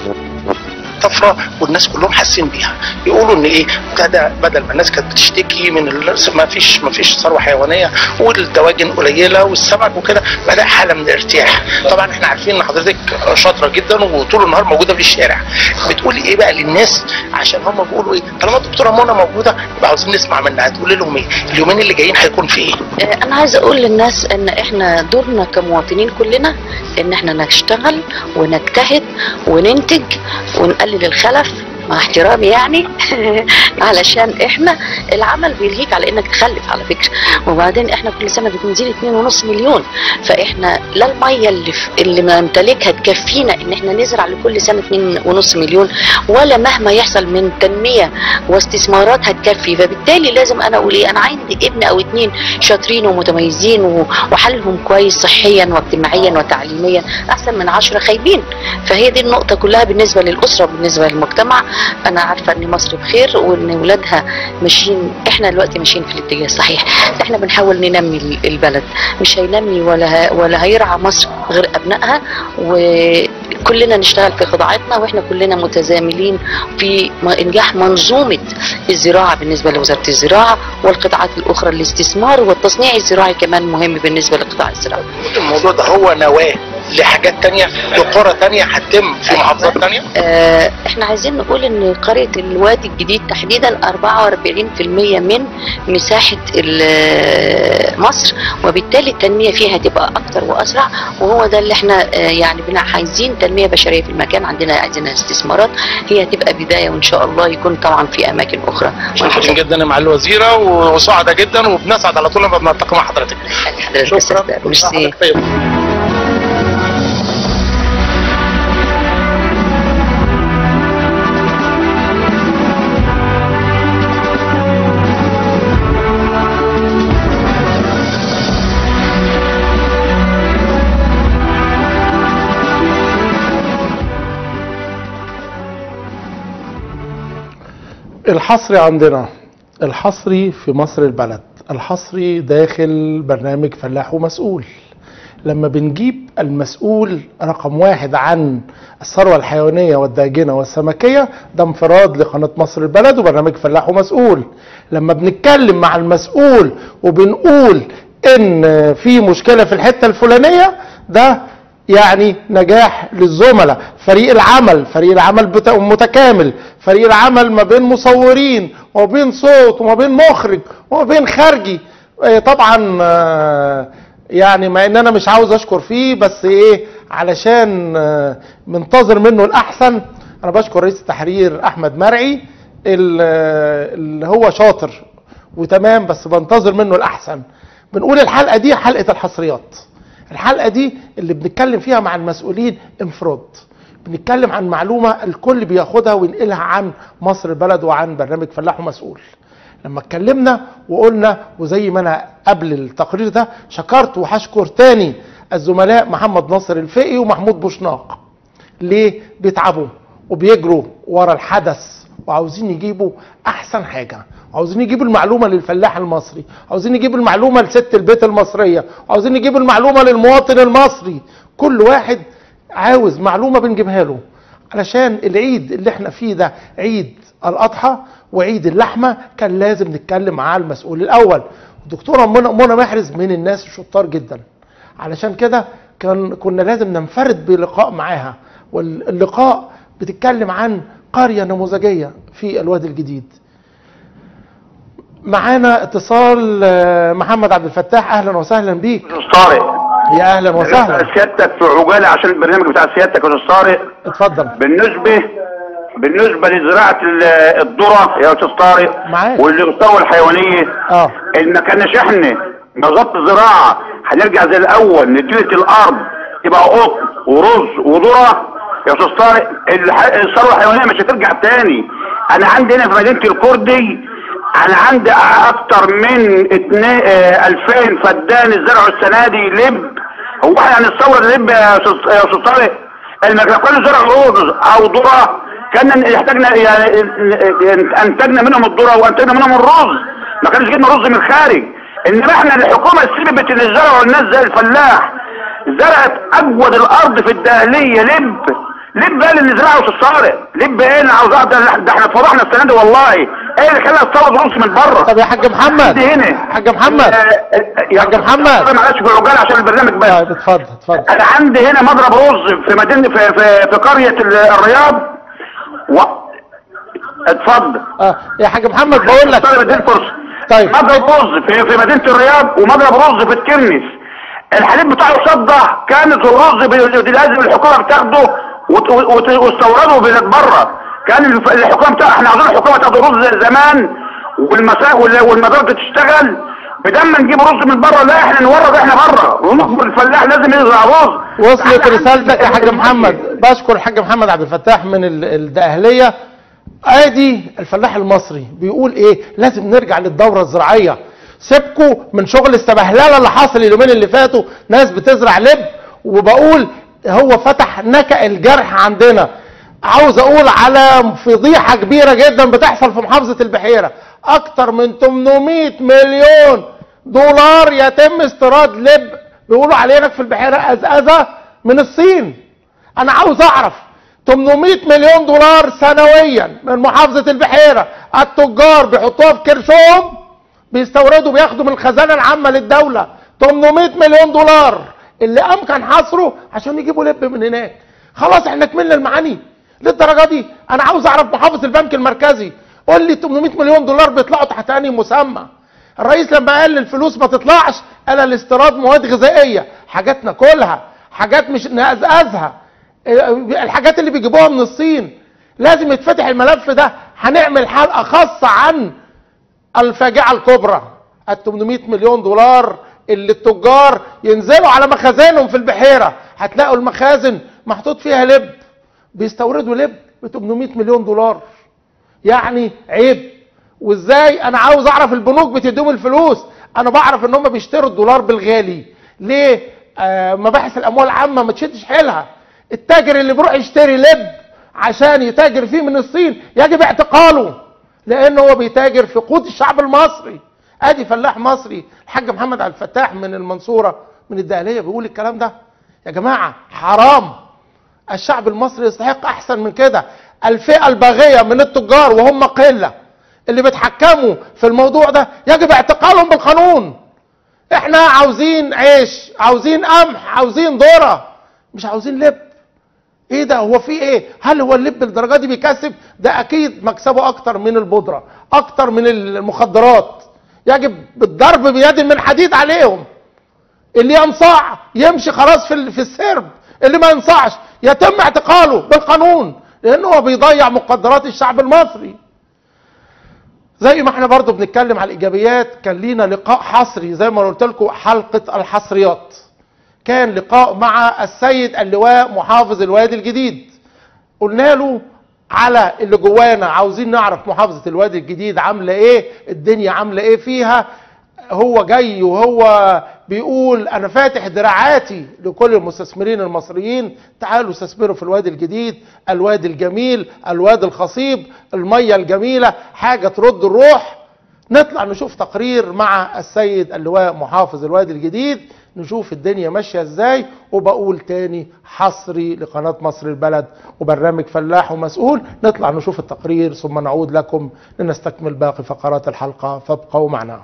طفره والناس كلهم حاسين بيها يقولوا ان ايه ابتدى بدل ما الناس كانت بتشتكي من ال- ما فيش ما فيش ثروه حيوانيه والدواجن قليله والسمك وكده بدا حاله من الارتياح طبعا احنا عارفين ان حضرتك شاطره جدا وطول النهار موجوده في الشارع بتقولي ايه بقى للناس عشان هم بيقولوا ايه طالما الدكتوره منى موجوده يبقى عاوزين نسمع منها تقولي لهم ايه اليومين اللي جايين هيكون في ايه آه، انا عايزه اقول للناس ان احنا دورنا كمواطنين كلنا ان احنا نشتغل ونجتهد وننتج ونقلل الخلف مع احترامي يعني علشان احنا العمل بيلهيك على انك تخلف على فكره وبعدين احنا كل سنه بنزيد 2.5 مليون فاحنا لا الميه اللي في اللي نمتلكها تكفينا ان احنا نزرع لكل سنه 2.5 مليون ولا مهما يحصل من تنميه واستثمارات هتكفي فبالتالي لازم انا اقول ايه انا عندي ابن او اتنين شاطرين ومتميزين و- وحالهم كويس صحيا واجتماعيا وتعليميا احسن من عشرة خايبين فهي دي النقطه كلها بالنسبه للاسره وبالنسبه للمجتمع انا عارفه ان مصر بخير وان ولادها ماشيين احنا دلوقتي ماشيين في الاتجاه الصحيح احنا بنحاول ننمي ال- البلد مش هينمي ولا ه- ولا هيرعى مصر غير ابنائها وكلنا نشتغل في قطاعاتنا واحنا كلنا متزاملين في م- انجاح منظومه الزراعه بالنسبه لوزاره الزراعه والقطاعات الاخرى الاستثمار والتصنيع الزراعي كمان مهم بالنسبه لقطاع الزراعه الموضوع ده هو نواه لحاجات تانية لقرى تانية هتتم في محافظات تانية آه، احنا عايزين نقول ان قرية الوادي الجديد تحديدا 44% من مساحة ال- مصر وبالتالي التنمية فيها هتبقى اكتر واسرع وهو ده اللي احنا آه، يعني بنا عايزين تنمية بشرية في المكان عندنا عايزين استثمارات هي هتبقى بداية وان شاء الله يكون طبعا في اماكن اخرى شكرا جدا مع الوزيرة وسعدة جدا وبنسعد على طول لما بنلتقي مع حضرتك حضرتك أستاذ ميرسي حضرتك طيب. الحصري عندنا الحصري في مصر البلد الحصري داخل برنامج فلاح ومسؤول لما بنجيب المسؤول رقم واحد عن الثروة الحيوانية والداجنة والسمكية ده انفراد لقناة مصر البلد وبرنامج فلاح ومسؤول لما بنتكلم مع المسؤول وبنقول ان في مشكلة في الحتة الفلانية ده يعني نجاح للزملاء فريق العمل فريق العمل بتا- متكامل فريق العمل ما بين مصورين وما بين صوت وما بين مخرج وما بين خارجي آه، طبعا آه، يعني مع ان انا مش عاوز اشكر فيه بس ايه علشان آه، منتظر منه الاحسن انا بشكر رئيس التحرير احمد مرعي ال- آه، اللي هو شاطر وتمام بس بنتظر منه الاحسن بنقول الحلقه دي حلقه الحصريات الحلقه دي اللي بنتكلم فيها مع المسؤولين انفراد بنتكلم عن معلومه الكل بياخدها وينقلها عن مصر البلد وعن برنامج فلاح ومسؤول لما اتكلمنا وقلنا وزي ما انا قبل التقرير ده شكرت وهشكر تاني الزملاء محمد ناصر الفقي ومحمود بوشناق ليه بيتعبوا وبيجروا ورا الحدث وعاوزين يجيبوا احسن حاجه عاوزين يجيبوا المعلومه للفلاح المصري عاوزين يجيبوا المعلومه لست البيت المصريه عاوزين يجيبوا المعلومه للمواطن المصري كل واحد عاوز معلومه بنجيبها له علشان العيد اللي احنا فيه ده عيد الاضحى وعيد اللحمه كان لازم نتكلم مع المسؤول الاول الدكتوره منى منى محرز من الناس الشطار جدا علشان كده كان كنا لازم ننفرد بلقاء معاها واللقاء بتتكلم عن قرية نموذجية في الوادي الجديد معانا اتصال آه، محمد عبد الفتاح اهلا وسهلا بيك استاذ طارق يا اهلا وسهلا سيادتك في عجاله عشان البرنامج بتاع سيادتك يا استاذ طارق اتفضل بالنسبه بالنسبه لزراعه ال- الذره يا استاذ طارق معاك. والثروه الحيوانيه اه ان ما كناش احنا نظبط الزراعه هنرجع زي الاول نتلت الارض تبقى قطن ورز وذره يا استاذ طارق الح- الثروه الحيوانيه مش هترجع تاني انا عندي هنا في مدينه الكردي انا عندي اكتر من اتنين اه 2000 فدان زرعوا السنه دي لب هو احنا هنستورد لب يا استاذ يا استاذ طارق المكان كله زرع رز او ذره كان يحتاجنا يعني انتجنا منهم الذره وانتجنا منهم الرز ما كانش جبنا رز من الخارج انما احنا الحكومه سببت ان زرعوا الناس زي الفلاح زرعت اجود الارض في الدهليه لب لب قال ان زرعوا في الصارع لب ايه انا عاوز أقعد- ده ده احنا اتفضحنا السنه دي والله ايه اللي خلاها تستورد رز من بره طب يا حاج محمد عندي هنا حاج محمد آه، يا حاج محمد. أنا معلش في الرجال عشان البرنامج بس طيب اتفضل اتفضل انا عندي هنا مضرب رز في مدينه في في, في قريه ال- الرياض و... اتفضل اه يا حاج محمد بقول لك طيب اديني فرصه طيب. مضرب رز في في مدينه الرياض ومضرب رز في الكرنس الحليب بتاعه صدع كانت الرز بي- لازم الحكومه بتاخده وت- وت- وتستورده من بره كان الف- الحكومه بتاع احنا عاوزين الحكومه تاخد الرز زي زمان والمسا وال- والمدارس تشتغل بدل ما نجيب رز من بره لا احنا نورد احنا بره ونخبر الفلاح لازم يزرع رز وصلت إحنا رسالتك يا حاج عندنا- محمد بشكر الحاج محمد عبد الفتاح من ال- الدقهليه ادي الفلاح المصري بيقول ايه لازم نرجع للدوره الزراعيه سيبكوا من شغل السبهلله اللي حاصل اليومين اللي فاتوا ناس بتزرع لب وبقول هو فتح نكأ الجرح عندنا عاوز اقول على فضيحه كبيره جدا بتحصل في محافظه البحيره اكتر من 800 مليون دولار يتم استيراد لب بيقولوا عليه هناك في البحيره ازازه من الصين انا عاوز اعرف 800 مليون دولار سنويا من محافظة البحيرة التجار بيحطوها في كرشهم بيستوردوا بياخدوا من الخزانة العامة للدولة 800 مليون دولار اللي امكن حصره عشان يجيبوا لب من هناك خلاص احنا كملنا المعاني للدرجة دي انا عاوز اعرف محافظ البنك المركزي قول لي 800 مليون دولار بيطلعوا تحت انهي مسمى الرئيس لما قال الفلوس ما تطلعش قال الاستيراد مواد غذائيه حاجات ناكلها حاجات مش نقزقزها الحاجات اللي بيجيبوها من الصين لازم يتفتح الملف ده هنعمل حلقه خاصه عن الفاجعه الكبرى ال 800 مليون دولار اللي التجار ينزلوا على مخازنهم في البحيره هتلاقوا المخازن محطوط فيها لب بيستوردوا لب ب 800 مليون دولار يعني عيب وازاي انا عاوز اعرف البنوك بتديهم الفلوس انا بعرف ان هم بيشتروا الدولار بالغالي ليه آه مباحث الاموال العامه ما تشدش حيلها التاجر اللي بيروح يشتري لب عشان يتاجر فيه من الصين يجب اعتقاله لان هو بيتاجر في قوت الشعب المصري ادي فلاح مصري الحاج محمد عبد الفتاح من المنصوره من الدقهليه بيقول الكلام ده يا جماعه حرام الشعب المصري يستحق احسن من كده الفئه الباغيه من التجار وهم قله اللي بيتحكموا في الموضوع ده يجب اعتقالهم بالقانون احنا عاوزين عيش عاوزين قمح عاوزين ذره مش عاوزين لب ايه ده هو في ايه هل هو اللب الدرجه دي بيكسب ده اكيد مكسبه اكتر من البودره اكتر من المخدرات يجب بالضرب بيد من حديد عليهم اللي ينصاع يمشي خلاص في ال- في السرب اللي ما ينصاعش يتم اعتقاله بالقانون لانه هو بيضيع مقدرات الشعب المصري زي ما احنا برضو بنتكلم على الايجابيات كان لينا لقاء حصري زي ما قلت لكم حلقه الحصريات كان لقاء مع السيد اللواء محافظ الوادي الجديد قلنا له على اللي جوانا عاوزين نعرف محافظة الوادي الجديد عاملة ايه الدنيا عاملة ايه فيها هو جاي وهو بيقول انا فاتح دراعاتي لكل المستثمرين المصريين تعالوا استثمروا في الوادي الجديد الوادي الجميل الوادي الخصيب المية الجميلة حاجة ترد الروح نطلع نشوف تقرير مع السيد اللواء محافظ الوادي الجديد نشوف الدنيا ماشية ازاي وبقول تاني حصري لقناة مصر البلد وبرنامج فلاح ومسؤول نطلع نشوف التقرير ثم نعود لكم لنستكمل باقي فقرات الحلقة فابقوا معنا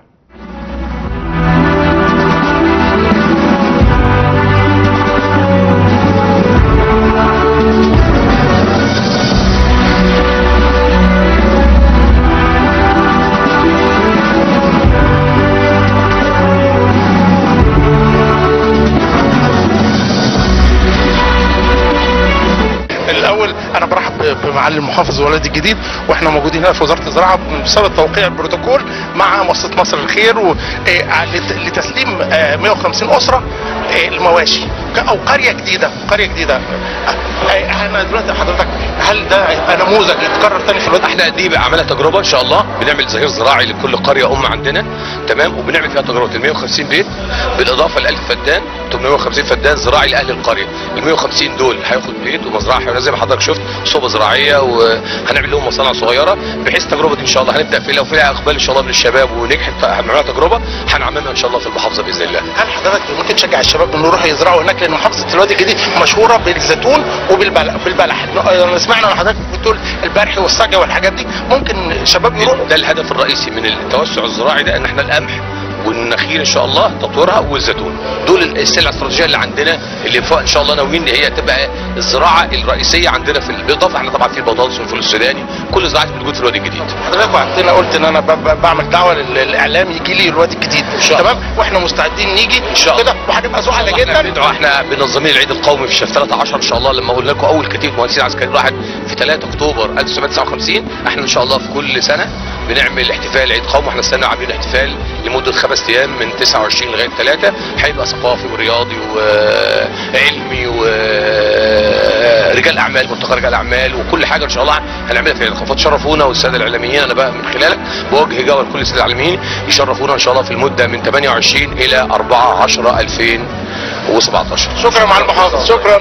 الاول انا برحب بمعالي المحافظ ولادي الجديد واحنا موجودين هنا في وزاره الزراعه بسبب توقيع البروتوكول مع مؤسسه مصر الخير و- آه، لت- لتسليم آه، 150 اسره آه، المواشي ك- او قريه جديده قريه جديده آه، آه، انا دلوقتي حضرتك هل ده هيبقى نموذج يتكرر تاني في الوادي احنا دي بقى عملها تجربه ان شاء الله بنعمل ظهير زراعي لكل قريه ام عندنا تمام وبنعمل فيها تجربه ال 150 بيت بالاضافه ل 1000 فدان 850 فدان زراعي لاهل القريه ال 150 دول هياخد بيت ومزرعه حيوانيه زي ما حضرتك شفت صوبه زراعيه وهنعمل لهم مصانع صغيره بحيث التجربه دي ان شاء الله هنبدا فيها لو فيها اقبال ان شاء الله من الشباب ونجحت هنعملها تجربه هنعممها ان شاء الله في المحافظه باذن الله هل حضرتك ممكن تشجع الشباب انه يروحوا يزرعوا هناك لان محافظه الوادي الجديد مشهوره بالزيتون وبالبلح بالبلح ن- سمعنا من حضرتك بتقول البرح والسجا والحاجات دي ممكن الشباب يروحوا ده الهدف الرئيسي من التوسع الزراعي ده ان احنا القمح والنخيل ان شاء الله تطويرها والزيتون دول السلع الاستراتيجيه اللي عندنا اللي فوق ان شاء الله ناويين ان هي تبقى الزراعه الرئيسيه عندنا في بالاضافه احنا طبعا في البطاطس والفول السوداني كل زراعه موجود في الوادي الجديد حضرتك وعدتنا قلت ان انا ب- ب- بعمل دعوه لل- للاعلام يجي لي الوادي الجديد إن شاء الله. تمام واحنا مستعدين نيجي ان شاء الله كده وهنبقى سعداء احنا جدا بندعو احنا منظمين العيد القومي في شهر 13 ان شاء الله لما قلنا لكم اول كتيبه مهندسين عسكريين راحت في 3 اكتوبر 1959 احنا ان شاء الله في كل سنه بنعمل احتفال عيد قومي احنا السنه عاملين احتفال لمده خمس ايام من 29 لغايه 3 هيبقى ثقافي ورياضي وعلمي ورجال اعمال ملتقى رجال اعمال وكل حاجه ان شاء الله هنعملها في العيد فتشرفونا والساده الاعلاميين انا بقى من خلالك بوجه جوه لكل الساده الاعلاميين يشرفونا ان شاء الله في المده من 28 الى 4 10 2017 شكرا مع المحافظ شكرا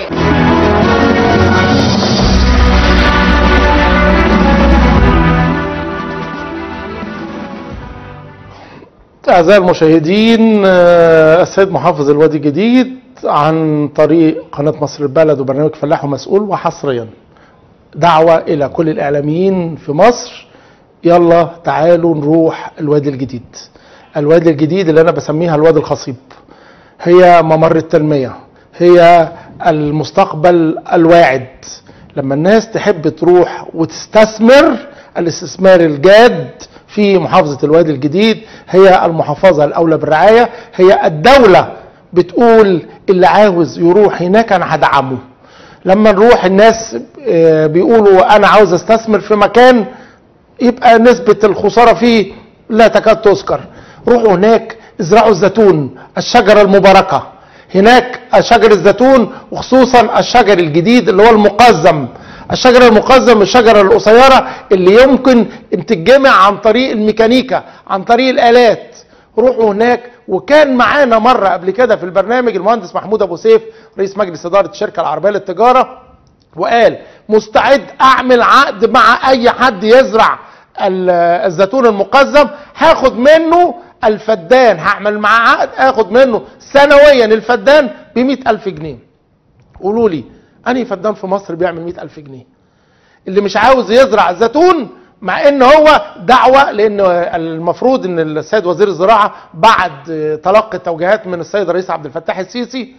أعزائي المشاهدين آه، السيد محافظ الوادي الجديد عن طريق قناة مصر البلد وبرنامج فلاح ومسؤول وحصريا دعوة إلى كل الإعلاميين في مصر يلا تعالوا نروح الوادي الجديد الوادي الجديد اللي أنا بسميها الوادي الخصيب هي ممر التنمية هي المستقبل الواعد لما الناس تحب تروح وتستثمر الاستثمار الجاد في محافظة الوادي الجديد هي المحافظة الأولى بالرعاية هي الدولة بتقول اللي عاوز يروح هناك أنا هدعمه لما نروح الناس آه، بيقولوا أنا عاوز استثمر في مكان يبقى نسبة الخسارة فيه لا تكاد تذكر روحوا هناك ازرعوا الزيتون الشجرة المباركة هناك شجر الزيتون وخصوصا الشجر الجديد اللي هو المقزم الشجرة المقزم الشجرة القصيرة اللي يمكن ان تتجمع عن طريق الميكانيكا عن طريق الآلات روحوا هناك وكان معانا مرة قبل كده في البرنامج المهندس محمود أبو سيف رئيس مجلس إدارة الشركة العربية للتجارة وقال مستعد اعمل عقد مع اي حد يزرع ال- الزيتون المقزم هاخد منه الفدان هعمل معاه عقد اخد منه سنويا الفدان ب ألف جنيه قولوا لي انهي فدان في مصر بيعمل 100 ألف جنيه اللي مش عاوز يزرع زيتون مع ان هو دعوة لان المفروض ان السيد وزير الزراعة بعد تلقي التوجيهات من السيد الرئيس عبد الفتاح السيسي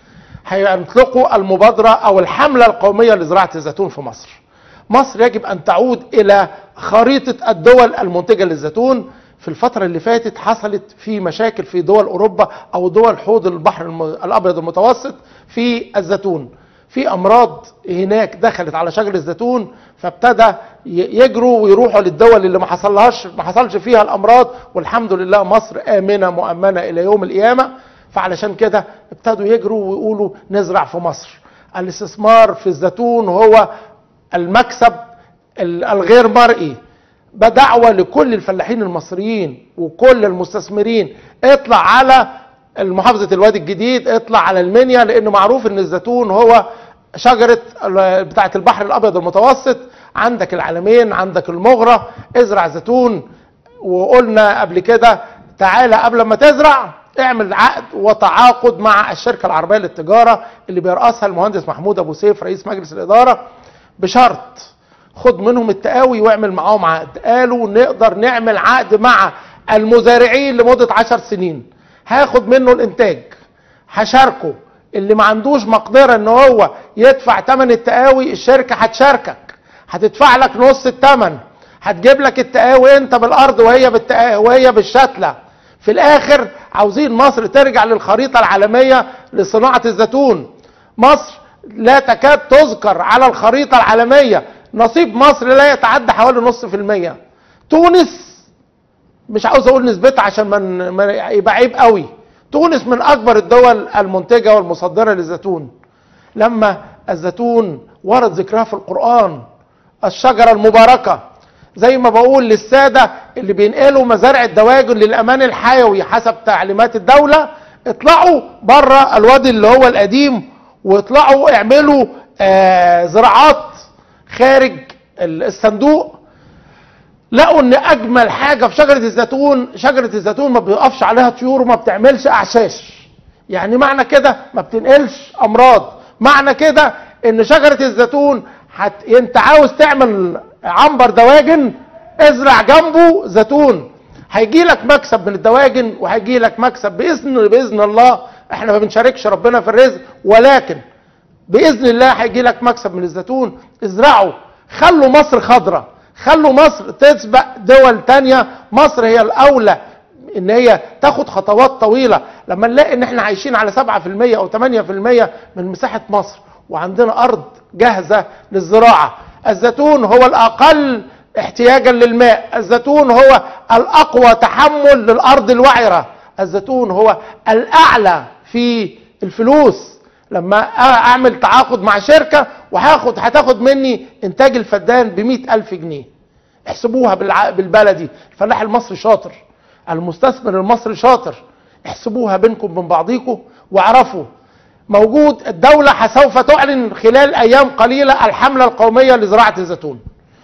هيطلقوا المبادرة أو الحملة القومية لزراعة الزيتون في مصر مصر يجب أن تعود إلى خريطة الدول المنتجة للزيتون في الفترة اللي فاتت حصلت في مشاكل في دول أوروبا أو دول حوض البحر الم- الأبيض المتوسط في الزيتون في أمراض هناك دخلت على شجر الزيتون فابتدى ي- يجروا ويروحوا للدول اللي ما حصلهاش ما حصلش فيها الأمراض والحمد لله مصر آمنة مؤمنة إلى يوم القيامة فعلشان كده ابتدوا يجروا ويقولوا نزرع في مصر الاستثمار في الزيتون هو المكسب ال- الغير مرئي بدعوة لكل الفلاحين المصريين وكل المستثمرين اطلع على محافظة الوادي الجديد اطلع على المنيا لانه معروف ان الزيتون هو شجرة ال- بتاعة البحر الابيض المتوسط عندك العلمين عندك المغرة ازرع زيتون وقلنا قبل كده تعالى قبل ما تزرع اعمل عقد وتعاقد مع الشركة العربية للتجارة اللي بيرأسها المهندس محمود ابو سيف رئيس مجلس الادارة بشرط خد منهم التقاوي واعمل معاهم عقد قالوا نقدر نعمل عقد مع المزارعين لمدة عشر سنين هاخد منه الانتاج هشاركه اللي ما عندوش مقدرة ان هو يدفع تمن التقاوي الشركة هتشاركك هتدفع لك نص التمن هتجيب لك التقاوي انت بالارض وهي بالتقاوي وهي بالشتلة في الاخر عاوزين مصر ترجع للخريطة العالمية لصناعة الزيتون مصر لا تكاد تذكر على الخريطة العالمية نصيب مصر لا يتعدى حوالي نص في المية تونس مش عاوز اقول نسبتها عشان ما ما يبقى عيب قوي تونس من اكبر الدول المنتجة والمصدرة للزيتون لما الزيتون ورد ذكرها في القرآن الشجرة المباركة زي ما بقول للسادة اللي بينقلوا مزارع الدواجن للأمان الحيوي حسب تعليمات الدولة اطلعوا بره الوادي اللي هو القديم واطلعوا اعملوا آه زراعات خارج الصندوق لقوا ان اجمل حاجه في شجره الزيتون شجره الزيتون ما بيقفش عليها طيور وما بتعملش اعشاش يعني معنى كده ما بتنقلش امراض معنى كده ان شجره الزيتون حت... انت عاوز تعمل عنبر دواجن ازرع جنبه زيتون هيجي لك مكسب من الدواجن وهيجي لك مكسب باذن باذن الله احنا ما بنشاركش ربنا في الرزق ولكن باذن الله هيجي لك مكسب من الزيتون ازرعوا خلوا مصر خضراء خلوا مصر تسبق دول تانية مصر هي الاولى ان هي تاخد خطوات طويله لما نلاقي ان احنا عايشين على 7% او 8% من مساحه مصر وعندنا ارض جاهزه للزراعه الزيتون هو الاقل احتياجا للماء الزيتون هو الاقوى تحمل للارض الوعره الزيتون هو الاعلى في الفلوس لما اعمل تعاقد مع شركه وهاخد هتاخد مني انتاج الفدان ب ألف جنيه احسبوها بالع... بالبلدي الفلاح المصري شاطر المستثمر المصري شاطر احسبوها بينكم من بعضيكم واعرفوا موجود الدولة سوف تعلن خلال أيام قليلة الحملة القومية لزراعة الزيتون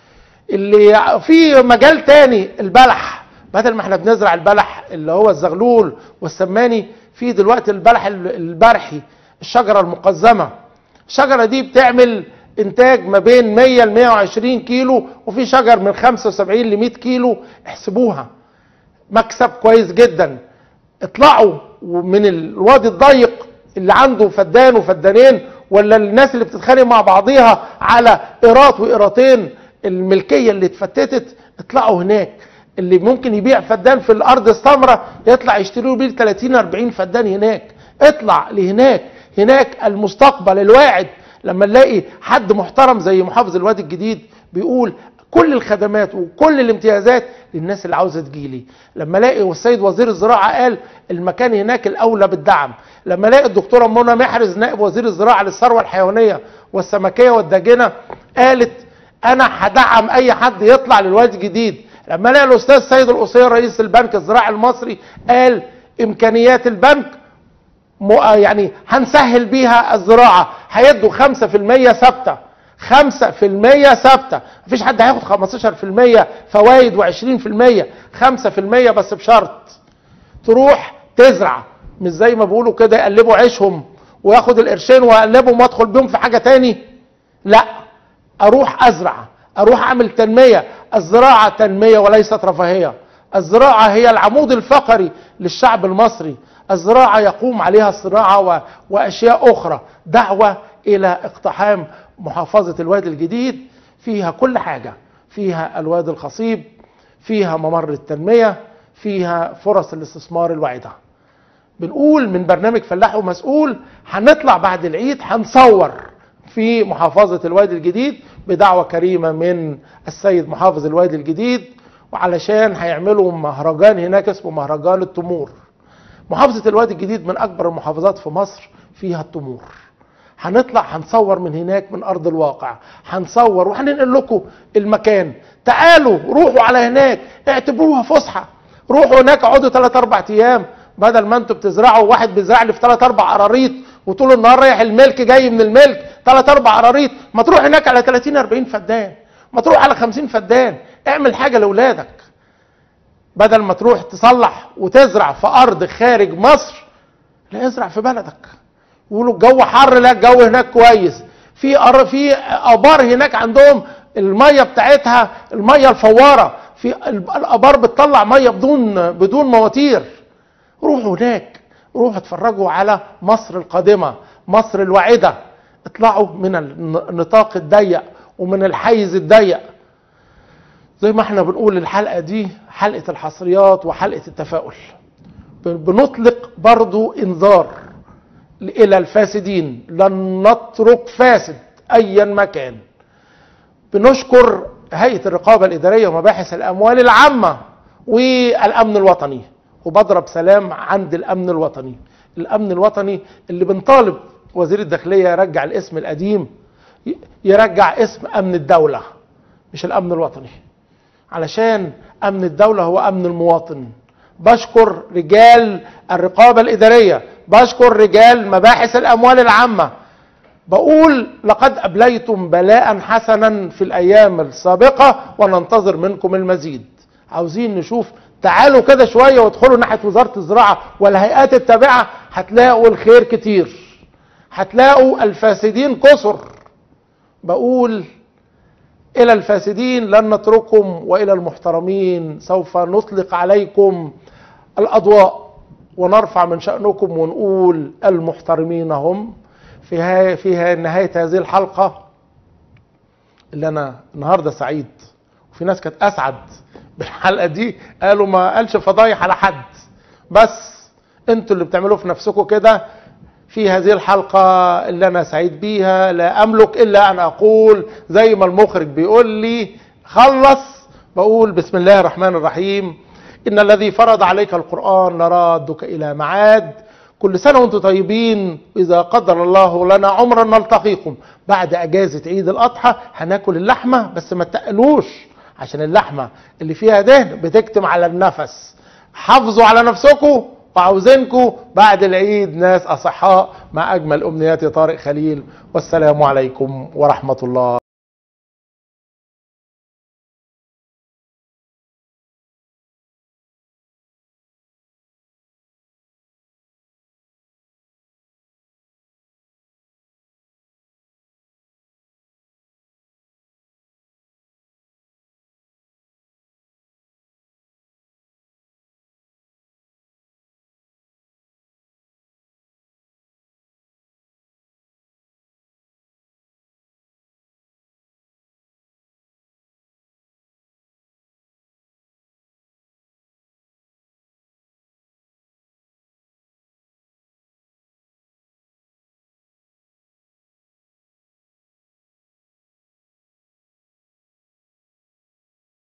اللي في مجال تاني البلح بدل ما احنا بنزرع البلح اللي هو الزغلول والسماني في دلوقتي البلح البرحي الشجرة المقزمة الشجرة دي بتعمل انتاج ما بين 100 ل 120 كيلو وفي شجر من 75 ل 100 كيلو احسبوها مكسب كويس جدا اطلعوا من الوادي الضيق اللي عنده فدان وفدانين ولا الناس اللي بتتخانق مع بعضيها على قيراط وقيراطين الملكيه اللي اتفتتت اطلعوا هناك اللي ممكن يبيع فدان في الارض السمراء يطلع يشتروا بيه 30 40 فدان هناك اطلع لهناك هناك المستقبل الواعد لما نلاقي حد محترم زي محافظ الوادي الجديد بيقول كل الخدمات وكل الامتيازات للناس اللي عاوزه تجيلي لما الاقي والسيد وزير الزراعه قال المكان هناك الاولى بالدعم لما الاقي الدكتوره منى محرز نائب وزير الزراعه للثروه الحيوانيه والسمكيه والداجنه قالت انا هدعم اي حد يطلع للوادي الجديد لما الاقي الاستاذ سيد القصير رئيس البنك الزراعي المصري قال امكانيات البنك يعني هنسهل بيها الزراعه هيدوا 5% ثابته 5% ثابته مفيش حد هياخد 15% فوائد و20% 5% بس بشرط تروح تزرع مش زي ما بيقولوا كده يقلبوا عيشهم وياخد القرشين واقلبهم وادخل بيهم في حاجه تاني لا اروح ازرع اروح اعمل تنميه الزراعه تنميه وليست رفاهيه الزراعة هي العمود الفقري للشعب المصري الزراعة يقوم عليها الصناعة و... وأشياء أخرى دعوة إلى اقتحام محافظة الوادي الجديد فيها كل حاجة فيها الوادي الخصيب فيها ممر التنمية فيها فرص الاستثمار الواعدة بنقول من برنامج فلاح ومسؤول هنطلع بعد العيد هنصور في محافظة الوادي الجديد بدعوة كريمة من السيد محافظ الوادي الجديد وعلشان هيعملوا مهرجان هناك اسمه مهرجان التمور محافظة الوادي الجديد من أكبر المحافظات في مصر فيها التمور هنطلع هنصور من هناك من أرض الواقع هنصور وهننقل لكم المكان تعالوا روحوا على هناك اعتبروها فسحة روحوا هناك اقعدوا 3 4 ايام بدل ما انتوا بتزرعوا واحد بيزرع لي في 3 4 قراريط وطول النهار رايح الملك جاي من الملك 3 4 قراريط ما تروح هناك على 30 40 فدان ما تروح على 50 فدان اعمل حاجه لاولادك بدل ما تروح تصلح وتزرع في ارض خارج مصر لا ازرع في بلدك يقولوا الجو حر لا الجو هناك كويس في أر... في ابار هناك عندهم الميه بتاعتها الميه الفواره في ال- الابار بتطلع ميه بدون بدون مواتير روحوا هناك روحوا اتفرجوا على مصر القادمه مصر الواعده اطلعوا من النطاق الضيق ومن الحيز الضيق زي ما احنا بنقول الحلقه دي حلقه الحصريات وحلقه التفاؤل بنطلق برضو انذار الى الفاسدين لن نترك فاسد ايا ما كان بنشكر هيئه الرقابه الاداريه ومباحث الاموال العامه والامن الوطني وبضرب سلام عند الامن الوطني الامن الوطني اللي بنطالب وزير الداخليه يرجع الاسم القديم ي- يرجع اسم امن الدوله مش الامن الوطني علشان امن الدوله هو امن المواطن بشكر رجال الرقابه الاداريه بشكر رجال مباحث الاموال العامه بقول لقد ابليتم بلاء حسنا في الايام السابقه وننتظر منكم المزيد عاوزين نشوف تعالوا كده شويه وادخلوا ناحيه وزاره الزراعه والهيئات التابعه هتلاقوا الخير كتير هتلاقوا الفاسدين كثر بقول الى الفاسدين لن نترككم والى المحترمين سوف نطلق عليكم الاضواء ونرفع من شانكم ونقول المحترمين هم في ها- في ها- نهايه هذه الحلقه اللي انا النهارده سعيد وفي ناس كانت اسعد بالحلقه دي قالوا ما قالش فضايح على حد بس انتوا اللي بتعملوا في نفسكم كده في هذه الحلقة اللي أنا سعيد بيها لا أملك إلا أن أقول زي ما المخرج بيقول لي خلص بقول بسم الله الرحمن الرحيم إن الذي فرض عليك القرآن لرادك إلى معاد كل سنة وانتم طيبين إذا قدر الله لنا عمرا نلتقيكم بعد أجازة عيد الأضحى هناكل اللحمة بس ما تقلوش عشان اللحمة اللي فيها دهن بتكتم على النفس حافظوا على نفسكم وعاوزينكم بعد العيد ناس أصحاء مع أجمل أمنيات طارق خليل والسلام عليكم ورحمة الله